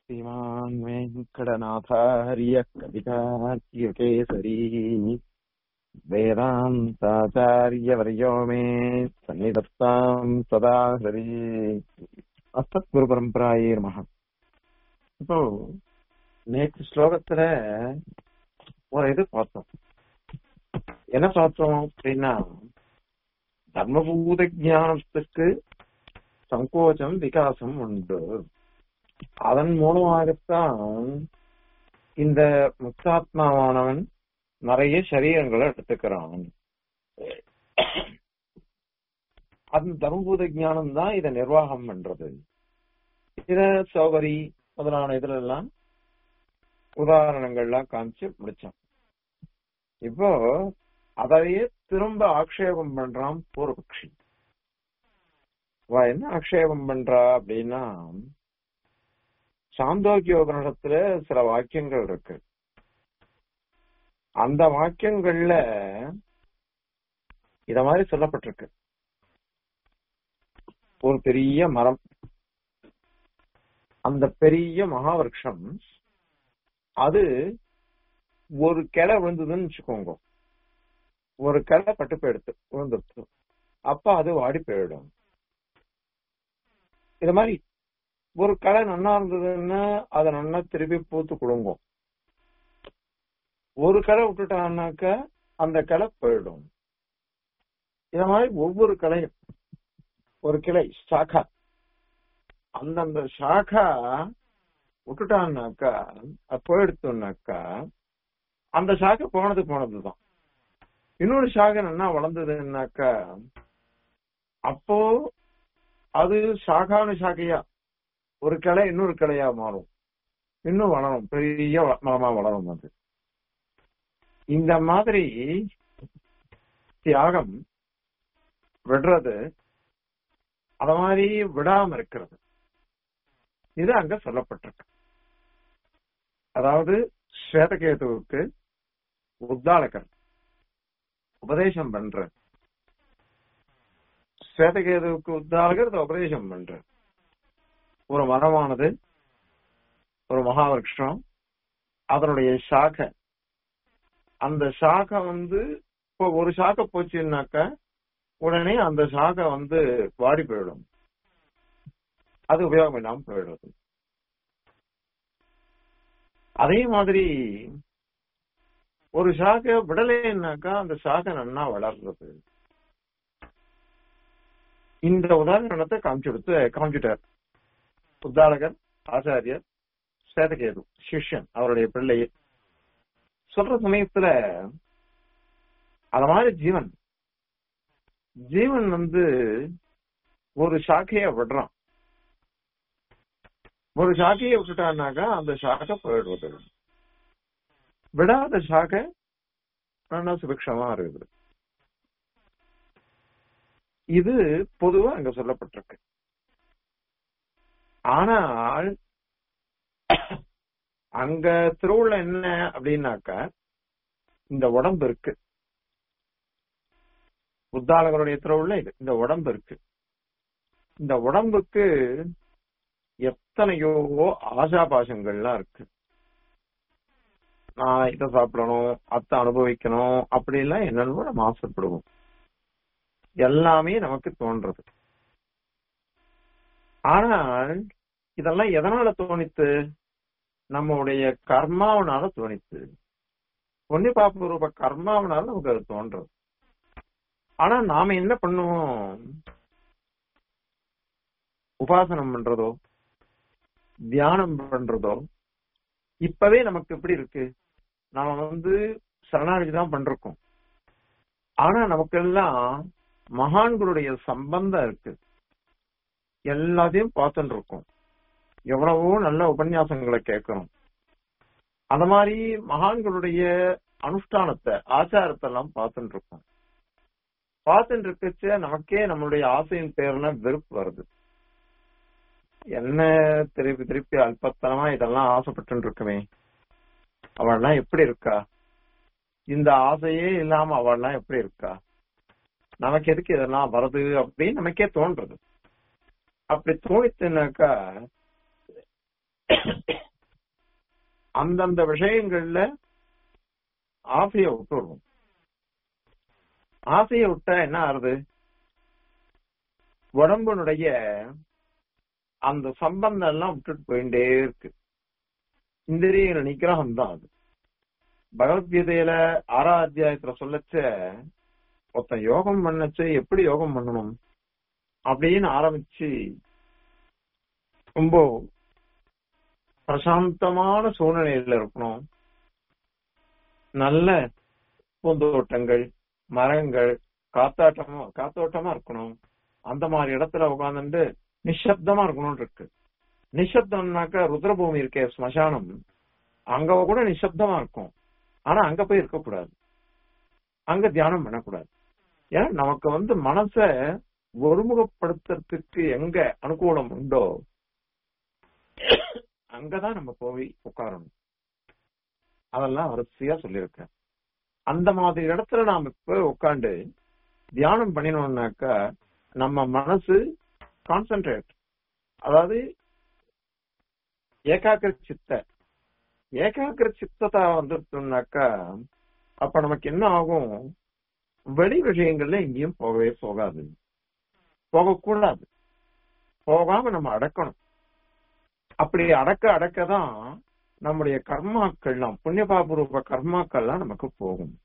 श्रीमान् वेङ्कटनाथार्य कवितार्यकेसरी वेदान्ताचार्यवर्यो मे सन्निधत्ताम् सदा हरि அஸ்தத்குரு பரம்பராயே நமக இப்போ நேற்று ஸ்லோகத்துல ஒரு இது பார்த்தோம் என்ன பார்த்தோம் அப்படின்னா தர்மபூத ஞானத்துக்கு சங்கோச்சம் விகாசம் உண்டு அதன் மூலமாகத்தான் இந்த முக்தாத்மாவானவன் நிறைய சரீரங்களை எடுத்துக்கிறான் அந்த தர்மபூத ஞானம் தான் இதை நிர்வாகம் பண்றது இத சௌகரி முதலான இதுல எல்லாம் உதாரணங்கள்லாம் காமிச்சு முடிச்சோம் இப்போ அதையே திரும்ப ஆக்ஷேபம் பண்றான் பூர்வபக்ஷி வா என்ன ஆக்ஷேபம் பண்றா அப்படின்னா சாந்தோக்கியோபனிடத்துல சில வாக்கியங்கள் இருக்கு அந்த வாக்கியங்கள்ல இத மாதிரி சொல்லப்பட்டிருக்கு ஒரு பெரிய மரம் அந்த பெரிய மகாவிருஷம் அது ஒரு கிளை விழுந்ததுன்னு வச்சுக்கோங்க ஒரு கிளை பட்டு போயிடுத்து விழுந்துருச்சு அப்ப அது வாடி போயிடும் இது மாதிரி ஒரு களை நன்னா இருந்ததுன்னா அதை நன்னா திருப்பி பூத்து கொடுங்கும் ஒரு களை விட்டுட்டான்னாக்க அந்த களை போயிடும் இத மாதிரி ஒவ்வொரு கலையும் ஒரு கிளை சாக்கா அந்தந்த சாக்கா விட்டுட்டான்னாக்கா அது போயிடுத்தோம்னாக்கா அந்த சாக்கை போனது போனதுதான் இன்னொரு சாகை நல்லா வளர்ந்ததுன்னாக்கா அப்போ அது சாகானு சாக்கையா ஒரு கிளை இன்னொரு கிளையா மாறும் இன்னும் வளரும் பெரிய மரமா வளரும் அது இந்த மாதிரி தியாகம் விடுறது அத மாதிரி விடாம இருக்கிறது இது அங்க சொல்லப்பட்டிருக்கு அதாவது ஸ்வேதகேதுவுக்கு உத்தாலகர் உபதேசம் பண்ற ஸ்வேதகேதுவுக்கு உத்தாலகர் இதை உபதேசம் பண்ற ஒரு மரமானது ஒரு மகாவிருஷம் அதனுடைய சாக்கை அந்த சாக்கை வந்து இப்போ ஒரு சாக்கை போச்சுன்னாக்க உடனே அந்த சாகை வந்து வாடி போயிடும் அது உபயோகம் இல்லாம போயிடுது அதே மாதிரி ஒரு சாகை விடலைன்னாக்கா அந்த சாகை நன்னா வளர்றது இந்த உதாரணத்தை காமிச்சு கொடுத்து காமிச்சுட்டார் உத்தாரகர் ஆச்சாரியர் சேதகேது சிஷ்யன் அவருடைய பிள்ளையே சொல்ற சமயத்துல அத மாதிரி ஜீவன் ஜீவன் வந்து ஒரு சாக்கைய விடுறான் ஒரு சாக்கையை விட்டுட்டான்னாக்கா அந்த சாக்கை போயிடுவது விடாத சாக்கை நல்லா சுபிக்ஷமா இருக்குது இது பொதுவா அங்க சொல்லப்பட்டிருக்கு ஆனால் அங்க திருவுள்ள என்ன அப்படின்னாக்கா இந்த உடம்பு இருக்கு புத்தாளர்களுடைய திருவுள்ள இது இந்த உடம்பு இருக்கு இந்த உடம்புக்கு எத்தனையோ ஆசாபாசங்கள்லாம் இருக்கு நான் இதை சாப்பிடணும் அத்தை அனுபவிக்கணும் அப்படிலாம் என்னன்னு நம்ம ஆசைப்படுவோம் எல்லாமே நமக்கு தோன்றது ஆனால் இதெல்லாம் எதனால தோணித்து நம்முடைய கர்மாவனால தோணித்து பொன்னிப்பாப்பு ரூப கர்மாவனால நமக்கு அது தோன்றது ஆனா நாம என்ன பண்ணுவோம் உபாசனம் பண்றதோ தியானம் பண்றதோ இப்பவே நமக்கு எப்படி இருக்கு நாம வந்து சரணாகதி தான் பண்றோம் ஆனா நமக்கு எல்லாம் மகான்களுடைய சம்பந்தம் இருக்கு எல்லாத்தையும் பார்த்துட்டு இருக்கோம் எவ்வளவோ நல்ல உபன்யாசங்களை கேட்கிறோம் அந்த மாதிரி மகான்களுடைய அனுஷ்டானத்தை ஆச்சாரத்தை எல்லாம் பார்த்துட்டு இருக்கோம் பார்த்துட்டு இருக்கச்ச நமக்கே நம்மளுடைய ஆசையின் பேர்ல வெறுப்பு வருது என்ன திருப்பி திருப்பி அல்பத்தனமா இதெல்லாம் ஆசைப்பட்டு இருக்குமே அவள்லாம் எப்படி இருக்கா இந்த ஆசையே இல்லாம அவள்லாம் எப்படி இருக்கா நமக்கு எதுக்கு இதெல்லாம் வருது அப்படின்னு நமக்கே தோன்றது அப்படி தோணிச்சுனாக்கா அந்தந்த விஷயங்கள்ல ஆசையை விட்டுடுவோம் ஆசையை விட்டா என்ன ஆறுது உடம்புனுடைய அந்த சம்பந்தம் எல்லாம் விட்டுட்டு போயிட்டே இருக்கு இந்திரிய நிகிரகம் தான் அது பகவத்கீதையில ஆறாம் அத்தியாயத்துல சொல்லச்ச ஒருத்தன் யோகம் பண்ணச்சு எப்படி யோகம் பண்ணணும் அப்படின்னு ஆரம்பிச்சு ரொம்ப பிரசாந்தமான சூழ்நிலையில இருக்கணும் நல்ல பூந்தோட்டங்கள் மரங்கள் காத்தாட்டமா காத்தோட்டமா இருக்கணும் அந்த மாதிரி இடத்துல உட்காந்துட்டு நிசப்தமா இருக்கணும்னு இருக்கு நிசப்தம்னாக்கா ருத்ரபூமி இருக்கே ஸ்மசானம் அங்க கூட நிசப்தமா இருக்கும் ஆனா அங்க போய் இருக்கக்கூடாது அங்க தியானம் பண்ணக்கூடாது ஏன்னா நமக்கு வந்து மனச ஒருமுகப்படுத்துறதுக்கு எங்க அனுகூலம் உண்டோ அங்கதான் நம்ம போய் உட்காரணும் அதெல்லாம் வரிசையா சொல்லியிருக்கேன் அந்த மாதிரி இடத்துல நாம இப்ப உட்காந்து தியானம் பண்ணினோம்னாக்கா நம்ம மனசு கான்சென்ட்ரேட் அதாவது ஏகாக்கிர சித்த ஏகாக்கிர சித்ததா வந்துட்டோம்னாக்கா அப்ப நமக்கு என்ன ஆகும் வெளி விஷயங்கள்ல எங்கேயும் போகவே போகாது போகக்கூடாது போகாம நம்ம அடக்கணும் அப்படி அடக்க அடக்கதான் நம்முடைய கர்மாக்கள்லாம் புண்ணியபாபூர்வ கர்மாக்கள்லாம் நமக்கு போகும்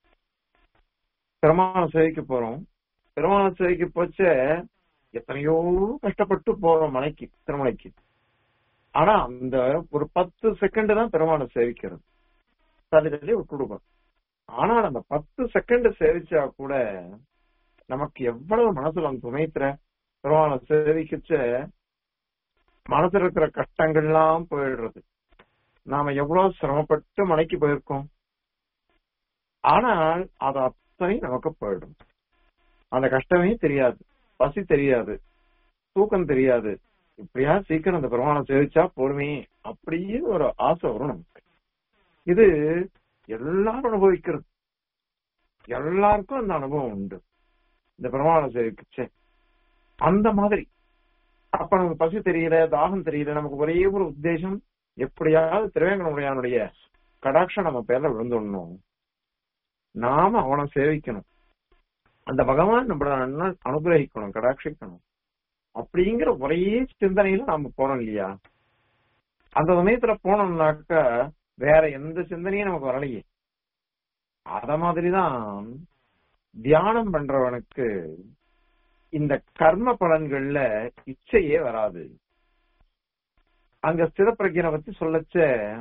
பெருமான சேவைக்கு போறோம் பெருமான சேவைக்கு போச்ச எத்தனையோ கஷ்டப்பட்டு போறோம் மலைக்கு திருமலைக்கு ஆனா அந்த ஒரு பத்து செகண்ட் தான் பெருமான சேவிக்கிறது தள்ளி தள்ளி விட்டுடுவோம் ஆனால் அந்த பத்து செகண்ட் சேவிச்சா கூட நமக்கு எவ்வளவு மனசுல அந்த துணைத்துற பெருமான சேவிக்கச்ச மனசுல இருக்கிற கஷ்டங்கள்லாம் போயிடுறது நாம எவ்வளவு சிரமப்பட்டு மலைக்கு போயிருக்கோம் ஆனால் அது அத்தனை நமக்கு போயிடும் அந்த கஷ்டமே தெரியாது பசி தெரியாது தூக்கம் தெரியாது இப்படியா சீக்கிரம் அந்த பிரமாணம் சேவிச்சா போடுமே அப்படின்னு ஒரு ஆசை வரும் நமக்கு இது எல்லாரும் அனுபவிக்கிறது எல்லாருக்கும் அந்த அனுபவம் உண்டு இந்த பிரமாணம் சேவிக்கச்சே அந்த மாதிரி அப்ப நமக்கு பசி தெரியல தாகம் தெரியல நமக்கு ஒரே ஒரு உத்தேசம் எப்படியாவது திருவேங்கனுடையானுடைய கடாட்சம் நம்ம பேர்ல விழுந்துடணும் நாம அவனை சேவிக்கணும் அந்த பகவான் நம்மள அனுகிரகிக்கணும் கடாட்சிக்கணும் அப்படிங்கிற ஒரே சிந்தனையில நாம போறோம் இல்லையா அந்த சமயத்துல போனோம்னாக்கா வேற எந்த சிந்தனையும் நமக்கு வரலையே அத மாதிரிதான் தியானம் பண்றவனுக்கு இந்த கர்ம பலன்கள்ல இச்சையே வராது அங்க ஸ்திரப்பிரஜனை பத்தி சொல்லச்ச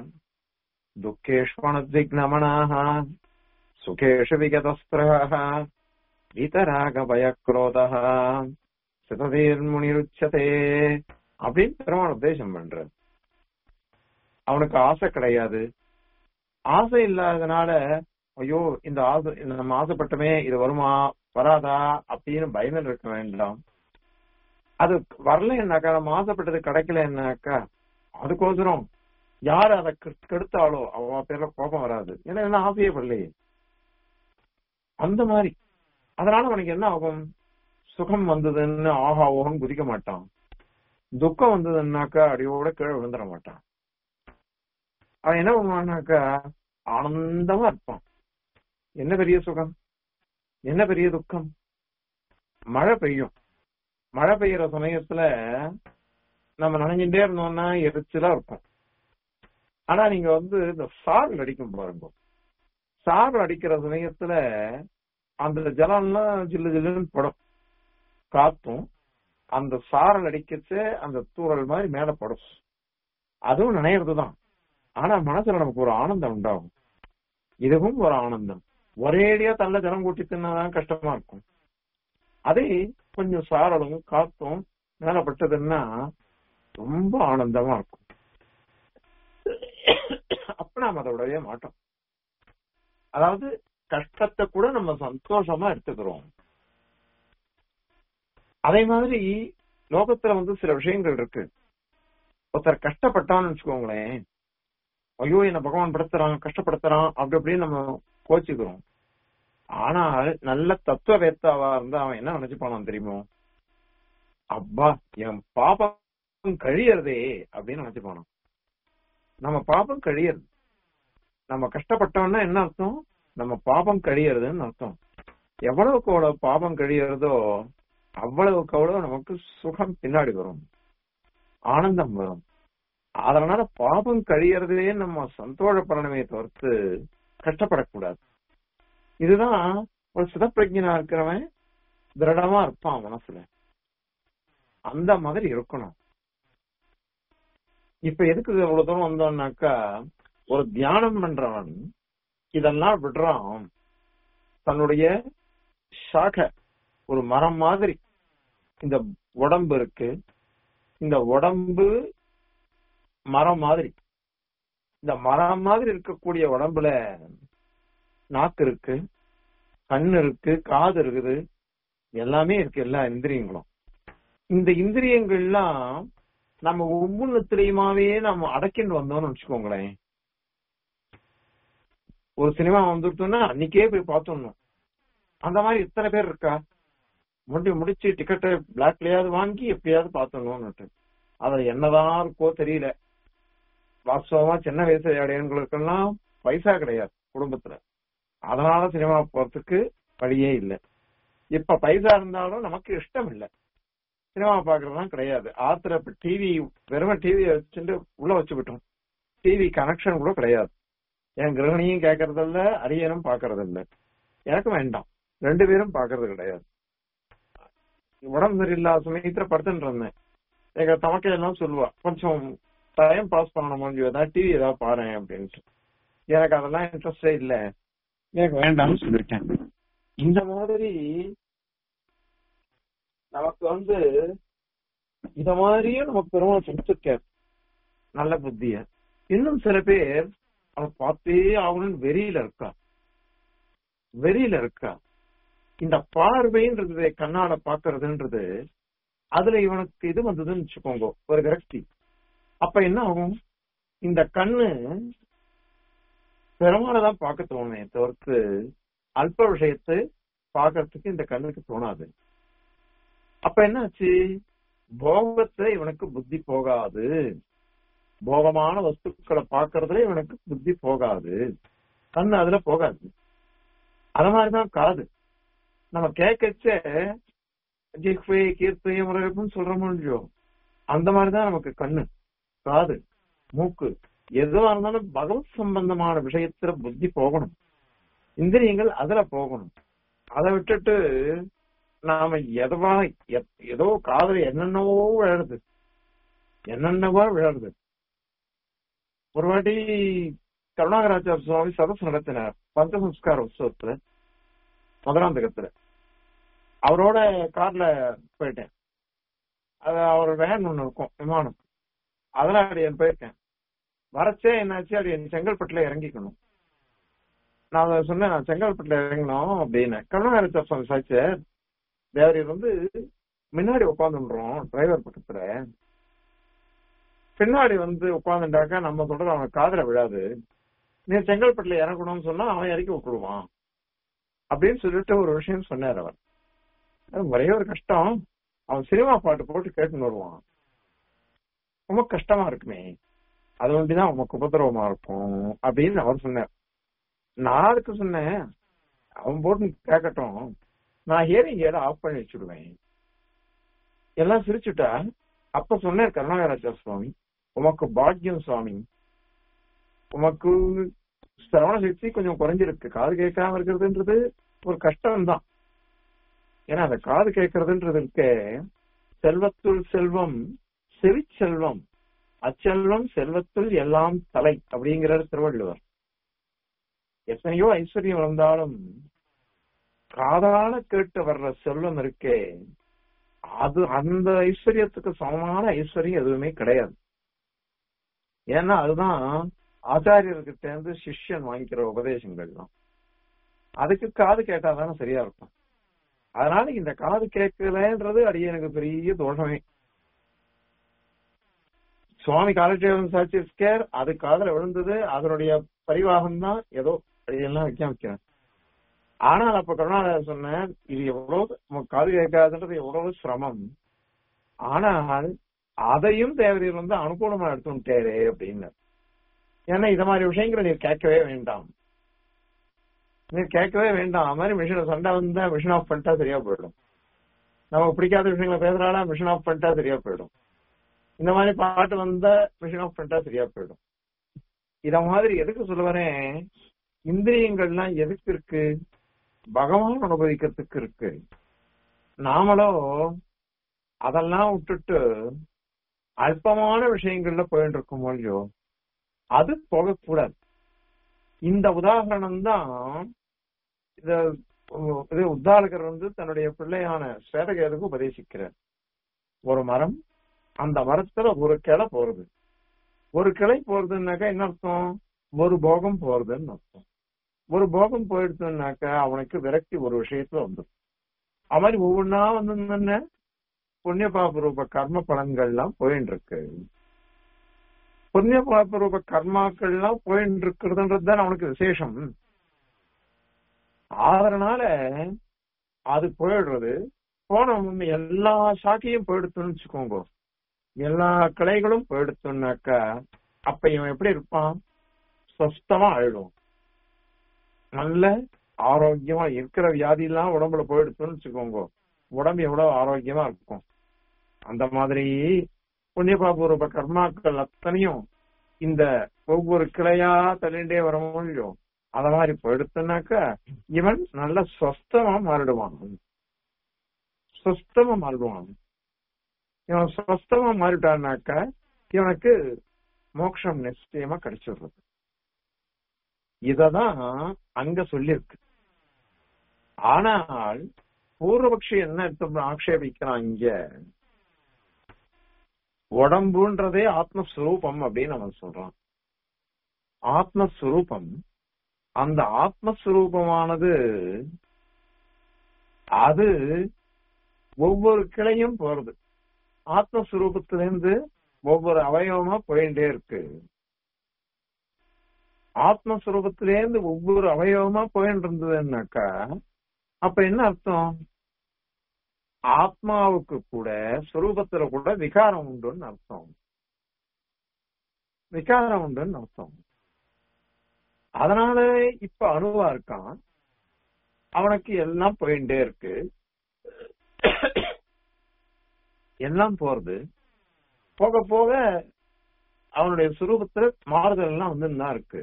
துக்கேஷ்வனுத்விக்னமனாக சுகேஷு விகதஸ்திரக வீதராக பயக்ரோதா சிததீர்முனிருச்சதே அப்படின்னு பெருமாள் உத்தேசம் பண்ற அவனுக்கு ஆசை கிடையாது ஆசை இல்லாதனால ஐயோ இந்த ஆசை இந்த நம்ம ஆசைப்பட்டமே இது வருமா வராதா அப்படின்னு பயமில் இருக்க வேண்டாம் அது வரலன்னாக்கா நம்ம ஆசைப்பட்டது கிடைக்கலன்னாக்கா அதுக்கோசரம் யார் அதை கெடுத்தாலோ அவ பேர்ல கோபம் வராது ஏன்னா என்ன ஆசையே படலையே அந்த மாதிரி அதனால அவனுக்கு என்ன ஆகும் சுகம் வந்ததுன்னு ஆஹா ஓகம் குதிக்க மாட்டான் துக்கம் வந்ததுன்னாக்கா அடியோட கீழே விழுந்துட மாட்டான் அவன் என்ன பண்ணுவான்னாக்கா ஆனந்தமா இருப்பான் என்ன பெரிய சுகம் என்ன பெரிய துக்கம் மழை பெய்யும் மழை பெய்யற சமயத்துல நம்ம நனைஞ்சுட்டே இருந்தோம்னா எரிச்சலா இருக்கும் ஆனா நீங்க வந்து இந்த சாரல் அடிக்கும் பாருங்க சாரல் அடிக்கிற சமயத்துல அந்த ஜலம்லாம் ஜில்லு ஜில்லுன்னு படும் காத்தும் அந்த சாரல் அடிக்கச்சு அந்த தூரல் மாதிரி மேல படும் அதுவும் நினைறதுதான் ஆனா மனசுல நமக்கு ஒரு ஆனந்தம் உண்டாகும் இதுவும் ஒரு ஆனந்தம் ஒரேடியா தள்ள ஜலம் கூட்டி தின்னாதான் கஷ்டமா இருக்கும் அதே கொஞ்சம் சாரலும் காத்தும் மேல பட்டதுன்னா ரொம்ப ஆனந்தமா இருக்கும் அப்ப நாம அதை விடவே மாட்டோம் அதாவது கஷ்டத்தை கூட நம்ம சந்தோஷமா எடுத்துக்கிறோம் அதே மாதிரி லோகத்துல வந்து சில விஷயங்கள் இருக்கு ஒருத்தர் கஷ்டப்பட்டான்னு வச்சுக்கோங்களேன் ஐயோ என்ன பகவான் படுத்துறான் கஷ்டப்படுத்துறான் அப்படி அப்படின்னு நம்ம கோச்சுக்கிறோம் ஆனால் நல்ல தத்துவ வேத்தாவா இருந்தா அவன் என்ன நினைச்சுப்பானான் தெரியுமோ அப்பா என் பாபம் கழியறதே அப்படின்னு நினைச்சுப்பானான் நம்ம பாபம் கழியறது நம்ம கஷ்டப்பட்டோம்னா என்ன அர்த்தம் நம்ம பாபம் கழியறதுன்னு அர்த்தம் எவ்வளவுக்கு அவ்வளவு பாபம் கழியறதோ அவ்வளவுக்கு அவ்வளவு நமக்கு சுகம் பின்னாடி வரும் ஆனந்தம் வரும் அதனால பாபம் கழியறதே நம்ம சந்தோஷப்படணுமே தவிர்த்து கஷ்டப்படக்கூடாது இதுதான் ஒரு சிதப்பிரஜனா இருக்கிறவன் திருடமா இருப்பான் மனசுல அந்த மாதிரி இருக்கணும் இப்ப எதுக்கு இவ்வளவு தூரம் வந்தோம்னாக்கா ஒரு தியானம் பண்றவன் இதெல்லாம் விடுறான் தன்னுடைய சாக ஒரு மரம் மாதிரி இந்த உடம்பு இருக்கு இந்த உடம்பு மரம் மாதிரி இந்த மரம் மாதிரி இருக்கக்கூடிய உடம்புல நாக்கு இருக்கு கண் இருக்கு காது இருக்குது எல்லாமே இருக்கு எல்லா இந்திரியங்களும் இந்த இந்திரியங்கள்லாம் நம்ம ஒவ்வொன்றுத்திலையுமாவே நம்ம அடக்கிட்டு வந்தோம்னு வச்சுக்கோங்களேன் ஒரு சினிமா வந்துட்டோம்னா அன்னைக்கே போய் பார்த்தோம்னு அந்த மாதிரி இத்தனை பேர் இருக்கா முடி முடிச்சு டிக்கெட்டை பிளாக்லயாவது வாங்கி எப்படியாவது பார்த்தோம்னுட்டு அதுல என்னதான் இருக்கோ தெரியல வாஸ்தவமா சின்ன வயசு அடையன்களுக்கெல்லாம் பைசா கிடையாது குடும்பத்துல அதனால சினிமா போறதுக்கு வழியே இல்லை இப்ப பைசா இருந்தாலும் நமக்கு இஷ்டம் இல்லை சினிமா பாக்குறதுலாம் கிடையாது ஆத்திர இப்ப டிவி வெறும் டிவி வச்சுட்டு உள்ள வச்சு விட்டோம் டிவி கனெக்ஷன் கூட கிடையாது என் கிரகணியும் கேட்கறது இல்ல அரியனும் பாக்குறது இல்ல எனக்கு வேண்டாம் ரெண்டு பேரும் பாக்குறது கிடையாது உடம்பு சரியில்லாத சமயத்துல படுத்துட்டு இருந்தேன் எங்க தமக்கையெல்லாம் சொல்லுவா கொஞ்சம் டைம் பாஸ் பண்ணணும் முடியும் ஏதாவது டிவி ஏதாவது பாரு அப்படின்ட்டு எனக்கு அதெல்லாம் இன்ட்ரெஸ்டே இல்ல எனக்கு வேண்டாம்னு சொல்லிட்டேன் இந்த மாதிரி நமக்கு வந்து இத மாதிரியும் நமக்கு பெருமாள் கொடுத்துருக்க நல்ல புத்திய இன்னும் சில பேர் அவன் பார்த்தே ஆகணும்னு வெறியில இருக்கா வெறியில இருக்கா இந்த பார்வைன்றது கண்ணால பாக்குறதுன்றது அதுல இவனுக்கு இது வந்ததுன்னு வச்சுக்கோங்க ஒரு விரக்தி அப்ப என்ன ஆகும் இந்த கண்ணு பெருமாளை தான் பார்க்க தோணுமே தவிர்த்து அல்ப விஷயத்தை பார்க்கறதுக்கு இந்த கண்ணுக்கு தோணாது அப்ப என்னாச்சு போகத்துல இவனுக்கு புத்தி போகாது போகமான வஸ்துக்களை பாக்குறதுல இவனுக்கு புத்தி போகாது கண்ணு அதுல போகாது அத மாதிரிதான் காது நம்ம கேட்கச்ச ஜிஹ்வே கீர்த்தை முறைப்புன்னு சொல்றோமோ இல்லையோ அந்த மாதிரிதான் நமக்கு கண்ணு காது மூக்கு எதுவா இருந்தாலும் பகவத் சம்பந்தமான விஷயத்துல புத்தி போகணும் இந்திரியங்கள் அதுல போகணும் அதை விட்டுட்டு நாம எதவா ஏதோ காதல என்னென்னவோ விழருது என்னென்னவோ விழருது ஒரு வாட்டி கருணாகராச்சார சுவாமி சதஸ் நடத்தினார் பஞ்சசம்ஸ்கார உற்சவத்துல மதுராந்தகத்துல அவரோட கார்ல போயிட்டேன் அது அவர் வேன் ஒண்ணு இருக்கும் விமானம் அதெல்லாம் அப்படி போயிருக்கேன் வரச்சே என்னாச்சு அப்படி செங்கல்பட்டுல இறங்கிக்கணும் நான் அதை சொன்னேன் நான் செங்கல்பட்டுல இறங்கணும் அப்படின்னு கருணாகராச்சார சுவாமி சாச்சு தேவரியர் வந்து முன்னாடி உட்காந்துன்றோம் டிரைவர் பக்கத்துல பின்னாடி வந்து உட்காந்துட்டாக்கா நம்ம சொல்றது அவன் காதல விழாது நீ செங்கல்பட்டுல இறங்கணும்னு சொன்னா அவன் இறக்கி விட்டுருவான் அப்படின்னு சொல்லிட்டு ஒரு விஷயம் சொன்னார் அவர் ஒரே ஒரு கஷ்டம் அவன் சினிமா பாட்டு போட்டு கேட்டுன்னு வருவான் ரொம்ப கஷ்டமா இருக்குமே அது ஒண்டிதான் உமக்கு உபதிரவமா இருக்கும் அப்படின்னு அவர் சொன்னார் நான் அதுக்கு சொன்னேன் அவன் போட்டு கேட்கட்டும் நான் ஹியரிங் ஏட ஆஃப் பண்ணி வச்சுடுவேன் எல்லாம் சிரிச்சுட்டா அப்ப சொன்னேன் கருணாகராச்சார சுவாமி உமக்கு பாக்கியம் சுவாமி உமக்கு சிரவண சக்தி கொஞ்சம் குறைஞ்சிருக்கு காது கேட்காம இருக்கிறதுன்றது ஒரு கஷ்டம் தான் ஏன்னா அந்த காது கேட்கறதுன்றது இருக்க செல்வத்துள் செல்வம் செவிச்செல்வம் அச்செல்வம் செல்வத்துள் எல்லாம் தலை அப்படிங்கிறார் திருவள்ளுவர் எத்தனையோ ஐஸ்வர்யம் இருந்தாலும் காதால கேட்டு வர்ற செல்வம் இருக்கே அது அந்த ஐஸ்வர்யத்துக்கு சமமான ஐஸ்வர்யம் எதுவுமே கிடையாது ஏன்னா அதுதான் ஆச்சாரியர்கிட்ட இருந்து சிஷ்யன் வாங்கிக்கிற உபதேசங்கள் தான் அதுக்கு காது கேட்டாதானே சரியா இருக்கும் அதனால இந்த காது கேட்கலன்றது அடியே எனக்கு பெரிய தோஷமே சுவாமி காலட்சேபம் சாட்சியர் அது காதல விழுந்தது அதனுடைய பரிவாகம் தான் ஏதோ அடியெல்லாம் வைக்க வைக்கிறேன் ஆனால் அப்ப கருணாகரன் சொன்னேன் இது எவ்வளவு காது கேட்காதுன்றது எவ்வளவு சிரமம் ஆனால் அதையும் தேவரீர் வந்து அனுகூலமா எடுத்துட்டாரு அப்படின்னு ஏன்னா இத மாதிரி விஷயங்களை நீ கேட்கவே வேண்டாம் நீ கேட்கவே வேண்டாம் அது மாதிரி மிஷின் சண்டை வந்தா மிஷின் ஆஃப் பண்ணிட்டா சரியா போயிடும் நமக்கு பிடிக்காத விஷயங்களை பேசுறாளா மிஷின் ஆஃப் பண்ணிட்டா சரியா போயிடும் இந்த மாதிரி பாட்டு வந்தா மிஷின் ஆஃப் பண்ணிட்டா சரியா போயிடும் இத மாதிரி எதுக்கு சொல்ல வரேன் இந்திரியங்கள்லாம் எதுக்கு இருக்கு பகவான் அனுபவிக்கிறதுக்கு இருக்கு நாமளோ அதெல்லாம் விட்டுட்டு அல்பமான விஷயங்கள்ல போயிட்டு இருக்கோம் இல்லையோ அது போகக்கூடாது இந்த உதாரணம் தான் இத இது உத்தாலகர் வந்து தன்னுடைய பிள்ளையான சேதகேதுக்கு உபதேசிக்கிறார் ஒரு மரம் அந்த மரத்துல ஒரு கிளை போறது ஒரு கிளை போறதுன்னாக்கா என்ன அர்த்தம் ஒரு போகம் போறதுன்னு அர்த்தம் ஒரு போகம் போயிடுச்சுனாக்கா அவனுக்கு விரக்தி ஒரு விஷயத்துல வந்துடும் அது மாதிரி ஒவ்வொன்னா வந்து புண்ணிய பாப ரூப கர்ம பலன்கள்லாம் போயின்னு இருக்கு புண்ணிய பாப ரூப கர்மாக்கள்லாம் போயின்னு இருக்கிறதுன்றது தான் அவனுக்கு விசேஷம் அதனால அது போயிடுறது போன எல்லா சாக்கியும் போயிடுத்துன்னு வச்சுக்கோங்க எல்லா கிளைகளும் போயிடுத்துனாக்கா அப்ப இவன் எப்படி இருப்பான் சொஸ்தமா ஆயிடும் நல்ல ஆரோக்கியமா இருக்கிற வியாதி எல்லாம் உடம்புல போயிடுச்சுன்னு வச்சுக்கோங்க உடம்பு எவ்வளவு ஆரோக்கியமா இருக்கும் அந்த மாதிரி புண்ணியபாபூர்வ கர்மாக்கள் அத்தனையும் இந்த ஒவ்வொரு கிளையா தள்ளிண்டே வர முடியும் அத மாதிரி போயிடுத்துனாக்கா இவன் நல்ல சொஸ்தமா மாறிடுவான் சொஸ்தமா மாறிடுவான் இவன் சொஸ்தமா மாறிட்டான்னாக்கா இவனுக்கு மோட்சம் நிச்சயமா கிடைச்சிடுறது இததான் அங்க சொல்லியிருக்கு ஆனால் பூர்வபக்ஷி என்ன எடுத்து ஆக்ஷேபிக்கிறான் இங்க உடம்புன்றதே ஆத்மஸ்வரூபம் அப்படின்னு அவன் சொல்றான் ஆத்மஸ்வரூபம் அந்த ஆத்மஸ்வரூபமானது அது ஒவ்வொரு கிளையும் போறது ஆத்மஸ்வரூபத்திலிருந்து ஒவ்வொரு அவயவமா போயிட்டே இருக்கு ஆத்மஸ்வரூபத்திலேருந்து ஒவ்வொரு அவயவமா போயிட்டு இருந்ததுன்னாக்கா அப்ப என்ன அர்த்தம் ஆத்மாவுக்கு கூட சுரூபத்துல கூட விகாரம் உண்டுன்னு அர்த்தம் விகாரம் உண்டுன்னு அர்த்தம் அதனால இப்ப அணுவா இருக்கான் அவனுக்கு எல்லாம் போயிட்டே இருக்கு எல்லாம் போறது போக போக அவனுடைய சுரூபத்துல மாறுதல் எல்லாம் வந்து தான் இருக்கு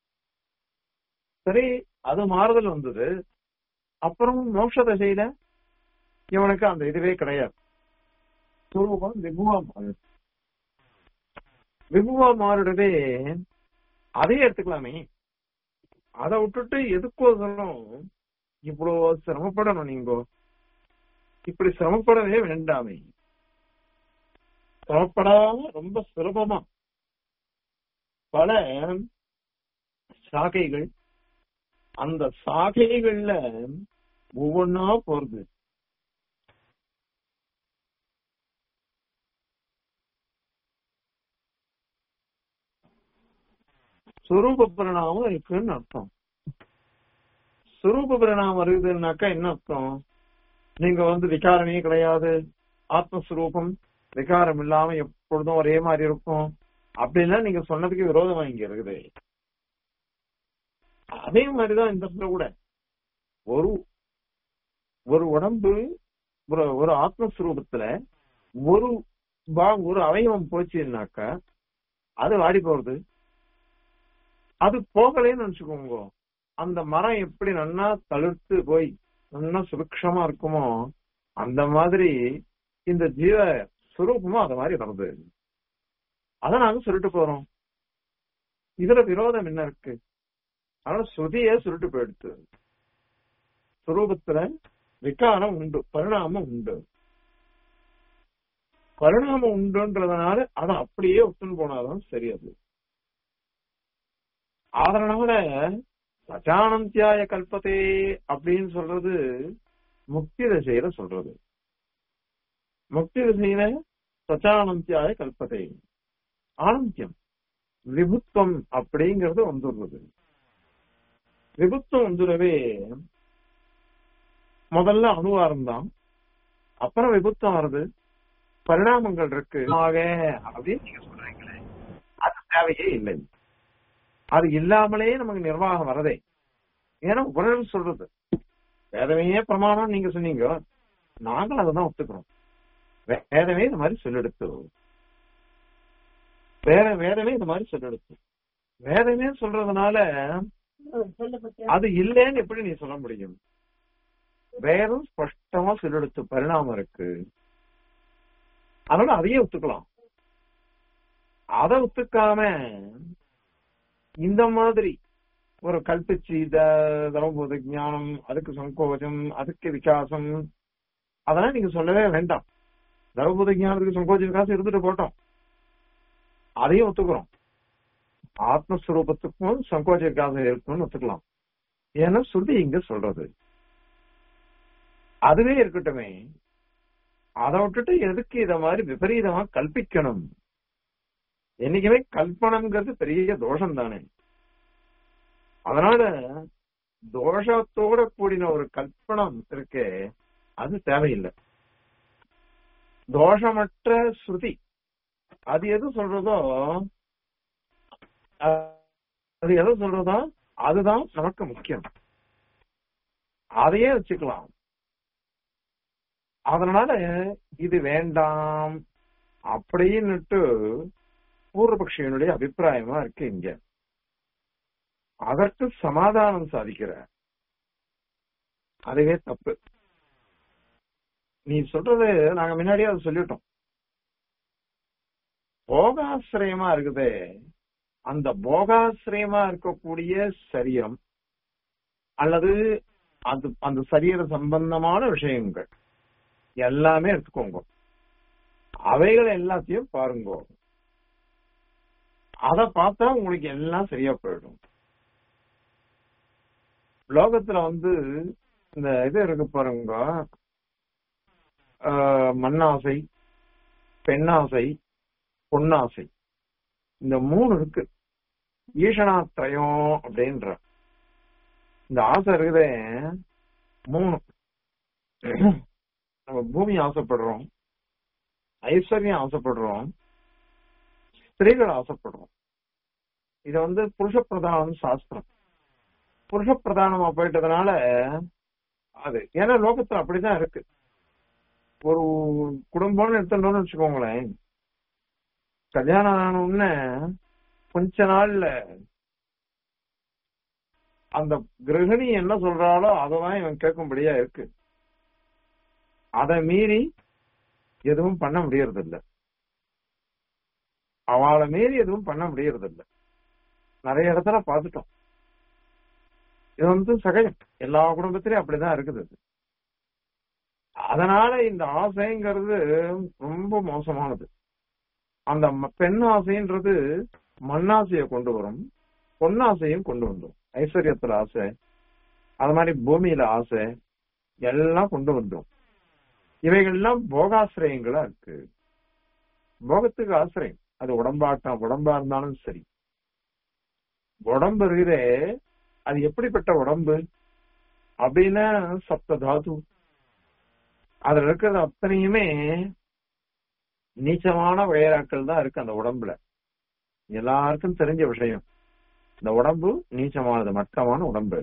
சரி அது மாறுதல் வந்தது அப்புறம் மோட்ச தசையில இவனுக்கு அந்த இதுவே கிடையாது சுரூபம் விபுவா மாறு விபுவா மாறுடவே அதே எடுத்துக்கலாமே அதை விட்டுட்டு எதுக்கோசரம் இவ்வளவு சிரமப்படணும் நீங்க இப்படி சிரமப்படவே வேண்டாமே சிரமப்படாம ரொம்ப சுலபமா பல சாகைகள் அந்த சாகைகள்ல ஒவ்வொன்னா போறது சுரூப பரிணாமம் இருக்குன்னு அர்த்தம் சுரூப பரிணாமம் இருக்குதுன்னாக்கா என்ன அர்த்தம் நீங்க வந்து விகாரமே கிடையாது ஆத்மஸ்வரூபம் விகாரம் இல்லாம எப்பொழுதும் ஒரே மாதிரி இருக்கும் அப்படின்னா நீங்க சொன்னதுக்கு விரோதமா இங்க இருக்குது அதே மாதிரிதான் இந்த இடத்துல கூட ஒரு ஒரு உடம்பு ஒரு ஒரு ஆத்மஸ்வரூபத்துல ஒரு பா- ஒரு அவயவம் போச்சுன்னாக்கா அது வாடி போறது அது போகலேன்னு நினைச்சுக்கோங்க அந்த மரம் எப்படி நன்னா தளிர்த்து போய் நல்லா சுபிக்ஷமா இருக்குமோ அந்த மாதிரி இந்த ஜீவ சுரூபமும் அது மாதிரி வருது அத நாங்க சொல்லிட்டு போறோம் இதுல விரோதம் என்ன இருக்கு ஆனா ஸ்ருதியே சுருட்டு போயிடுத்து சுரூபத்துல விகாரம் உண்டு பரிணாமம் உண்டு பரிணாமம் உண்டுன்றதுனால அதை அப்படியே ஒத்துன்னு போனாதான் சரி அது அதனால சச்சானந்தியாய கல்பத்தே அப்படின்னு சொல்றது முக்தி திசையில சொல்றது முக்தி திசையில சச்சானந்தியாய கல்பத்தை ஆனந்தியம் விபுத்துவம் அப்படிங்கறது வந்துடுறது விபுத்துவம் வந்துடவே முதல்ல அணுவாரம் தான் அப்புறம் விபுத்தம் வருது பரிணாமங்கள் இருக்கு ஆக அப்படின்னு நீங்க சொல்றீங்களே அது தேவையே இல்லை அது இல்லாமலே நமக்கு நிர்வாகம் வரதே ஏன்னா உபநிடம் சொல்றது வேதமே பிரமாணம் நீங்க சொன்னீங்க நாங்களும் அதை தான் ஒத்துக்கிறோம் வே- வேதமே இந்த மாதிரி சொல்லெடுத்து வேற வேதமே இந்த மாதிரி சொல்லெடுத்து வேதமே சொல்றதுனால அது இல்லைன்னு எப்படி நீ சொல்ல முடியும் வேதம் ஸ்பஷ்டமா சொல்லெடுத்து பரிணாமம் இருக்கு அதனால அதையே ஒத்துக்கலாம் அதை ஒத்துக்காம இந்த மாதிரி ஒரு கல்பிச்சு த- தர்மபோத ஞானம் அதுக்கு சங்கோஜம் அதுக்கு விகாசம் அதெல்லாம் நீங்க சொல்லவே வேண்டாம் தர்மபோத ஞானத்துக்கு சங்கோஜ விகாசம் இருந்துட்டு போட்டோம் அதையும் ஒத்துக்கிறோம் ஆத்மஸ்வரூபத்துக்கும் சங்கோஜ விகாசம் இருக்குன்னு ஒத்துக்கலாம் ஏன்னா சொல்லி இங்க சொல்றது அதுவே இருக்கட்டுமே அதை விட்டுட்டு எதுக்கு இத மாதிரி விபரீதமா கல்பிக்கணும் என்னைக்குமே கல்பனம்ங்கிறது பெரிய தோஷம் தானே அதனால தோஷத்தோட கூடின ஒரு கல்பனம் இருக்கு அது தேவையில்லை தோஷமற்ற ஸ்ருதி அது எது சொல்றதோ அஹ், அது எது சொல்றதோ அதுதான் நமக்கு முக்கியம் அதையே வச்சுக்கலாம் அதனால இது வேண்டாம் அப்படின்னுட்டு பூர்வபக்ஷியனுடைய அபிப்பிராயமா இருக்கு இங்க அதற்கு சமாதானம் சாதிக்கிற அதுவே தப்பு நீ சொல்றது நாங்க முன்னாடியே அதை சொல்லிட்டோம் போகாசிரியமா இருக்குதே அந்த போகாசிரியமா இருக்கக்கூடிய சரீரம் அல்லது அது அந்த சரீர சம்பந்தமான விஷயங்கள் எல்லாமே எடுத்துக்கோங்க அவைகள் எல்லாத்தையும் பாருங்க அத பார்த்தா உங்களுக்கு எல்லாம் சரியா போயிடும் லோகத்துல வந்து இந்த இது இருக்கு பாருங்க ஆஹ், மண்ணாசை பெண்ணாசை பொன்னாசை இந்த மூணு இருக்கு ஈஷணாத்திரயம் அப்படின்ற இந்த ஆசை இருக்குதே மூணு நம்ம பூமி ஆசைப்படுறோம் ஐஸ்வர்யம் ஆசைப்படுறோம் ஸ்திரீகள் ஆசைப்படுறோம் இத வந்து புருஷ பிரதானம் சாஸ்திரம் புருஷ பிரதானமா போயிட்டதுனால அது ஏன்னா லோகத்துல அப்படிதான் இருக்கு ஒரு குடும்பம்னு எடுத்துட்டோம்னு வச்சுக்கோங்களேன் கல்யாணம் ஆன உடனே கொஞ்ச நாள்ல அந்த கிரகிணி என்ன சொல்றாளோ அததான் இவன் கேட்கும்படியா இருக்கு அதை மீறி எதுவும் பண்ண முடியறது இல்ல அவளை மீறி எதுவும் பண்ண முடியறது இல்ல நிறைய இடத்துல பார்த்துட்டோம் இது வந்து சகஜம் எல்லா குடும்பத்திலயும் அப்படிதான் இருக்குது அது. அதனால இந்த ஆசைங்கிறது ரொம்ப மோசமானது அந்த ம- பெண் ஆசைன்றது மண்ணாசையை கொண்டு வரும் பொன்னாசையும் கொண்டு வந்துரும் ஐஸ்வர்யத்துல ஆசை அது மாதிரி பூமியில ஆசை எல்லாம் கொண்டு வந்துரும் இவைகள்லாம் போகாசிரியங்களா இருக்கு போகத்துக்கு ஆசிரியம் அது உடம்பாட்டம் உடம்பா இருந்தாலும் சரி உடம்பு இருக்குதே அது எப்படிப்பட்ட உடம்பு அப்படின்னா சப்த தாது அதுல இருக்கிறது அத்தனையுமே நீச்சமான வகைராக்கள் தான் இருக்கு அந்த உடம்புல எல்லாருக்கும் தெரிஞ்ச விஷயம் இந்த உடம்பு நீச்சமானது மட்டமான உடம்பு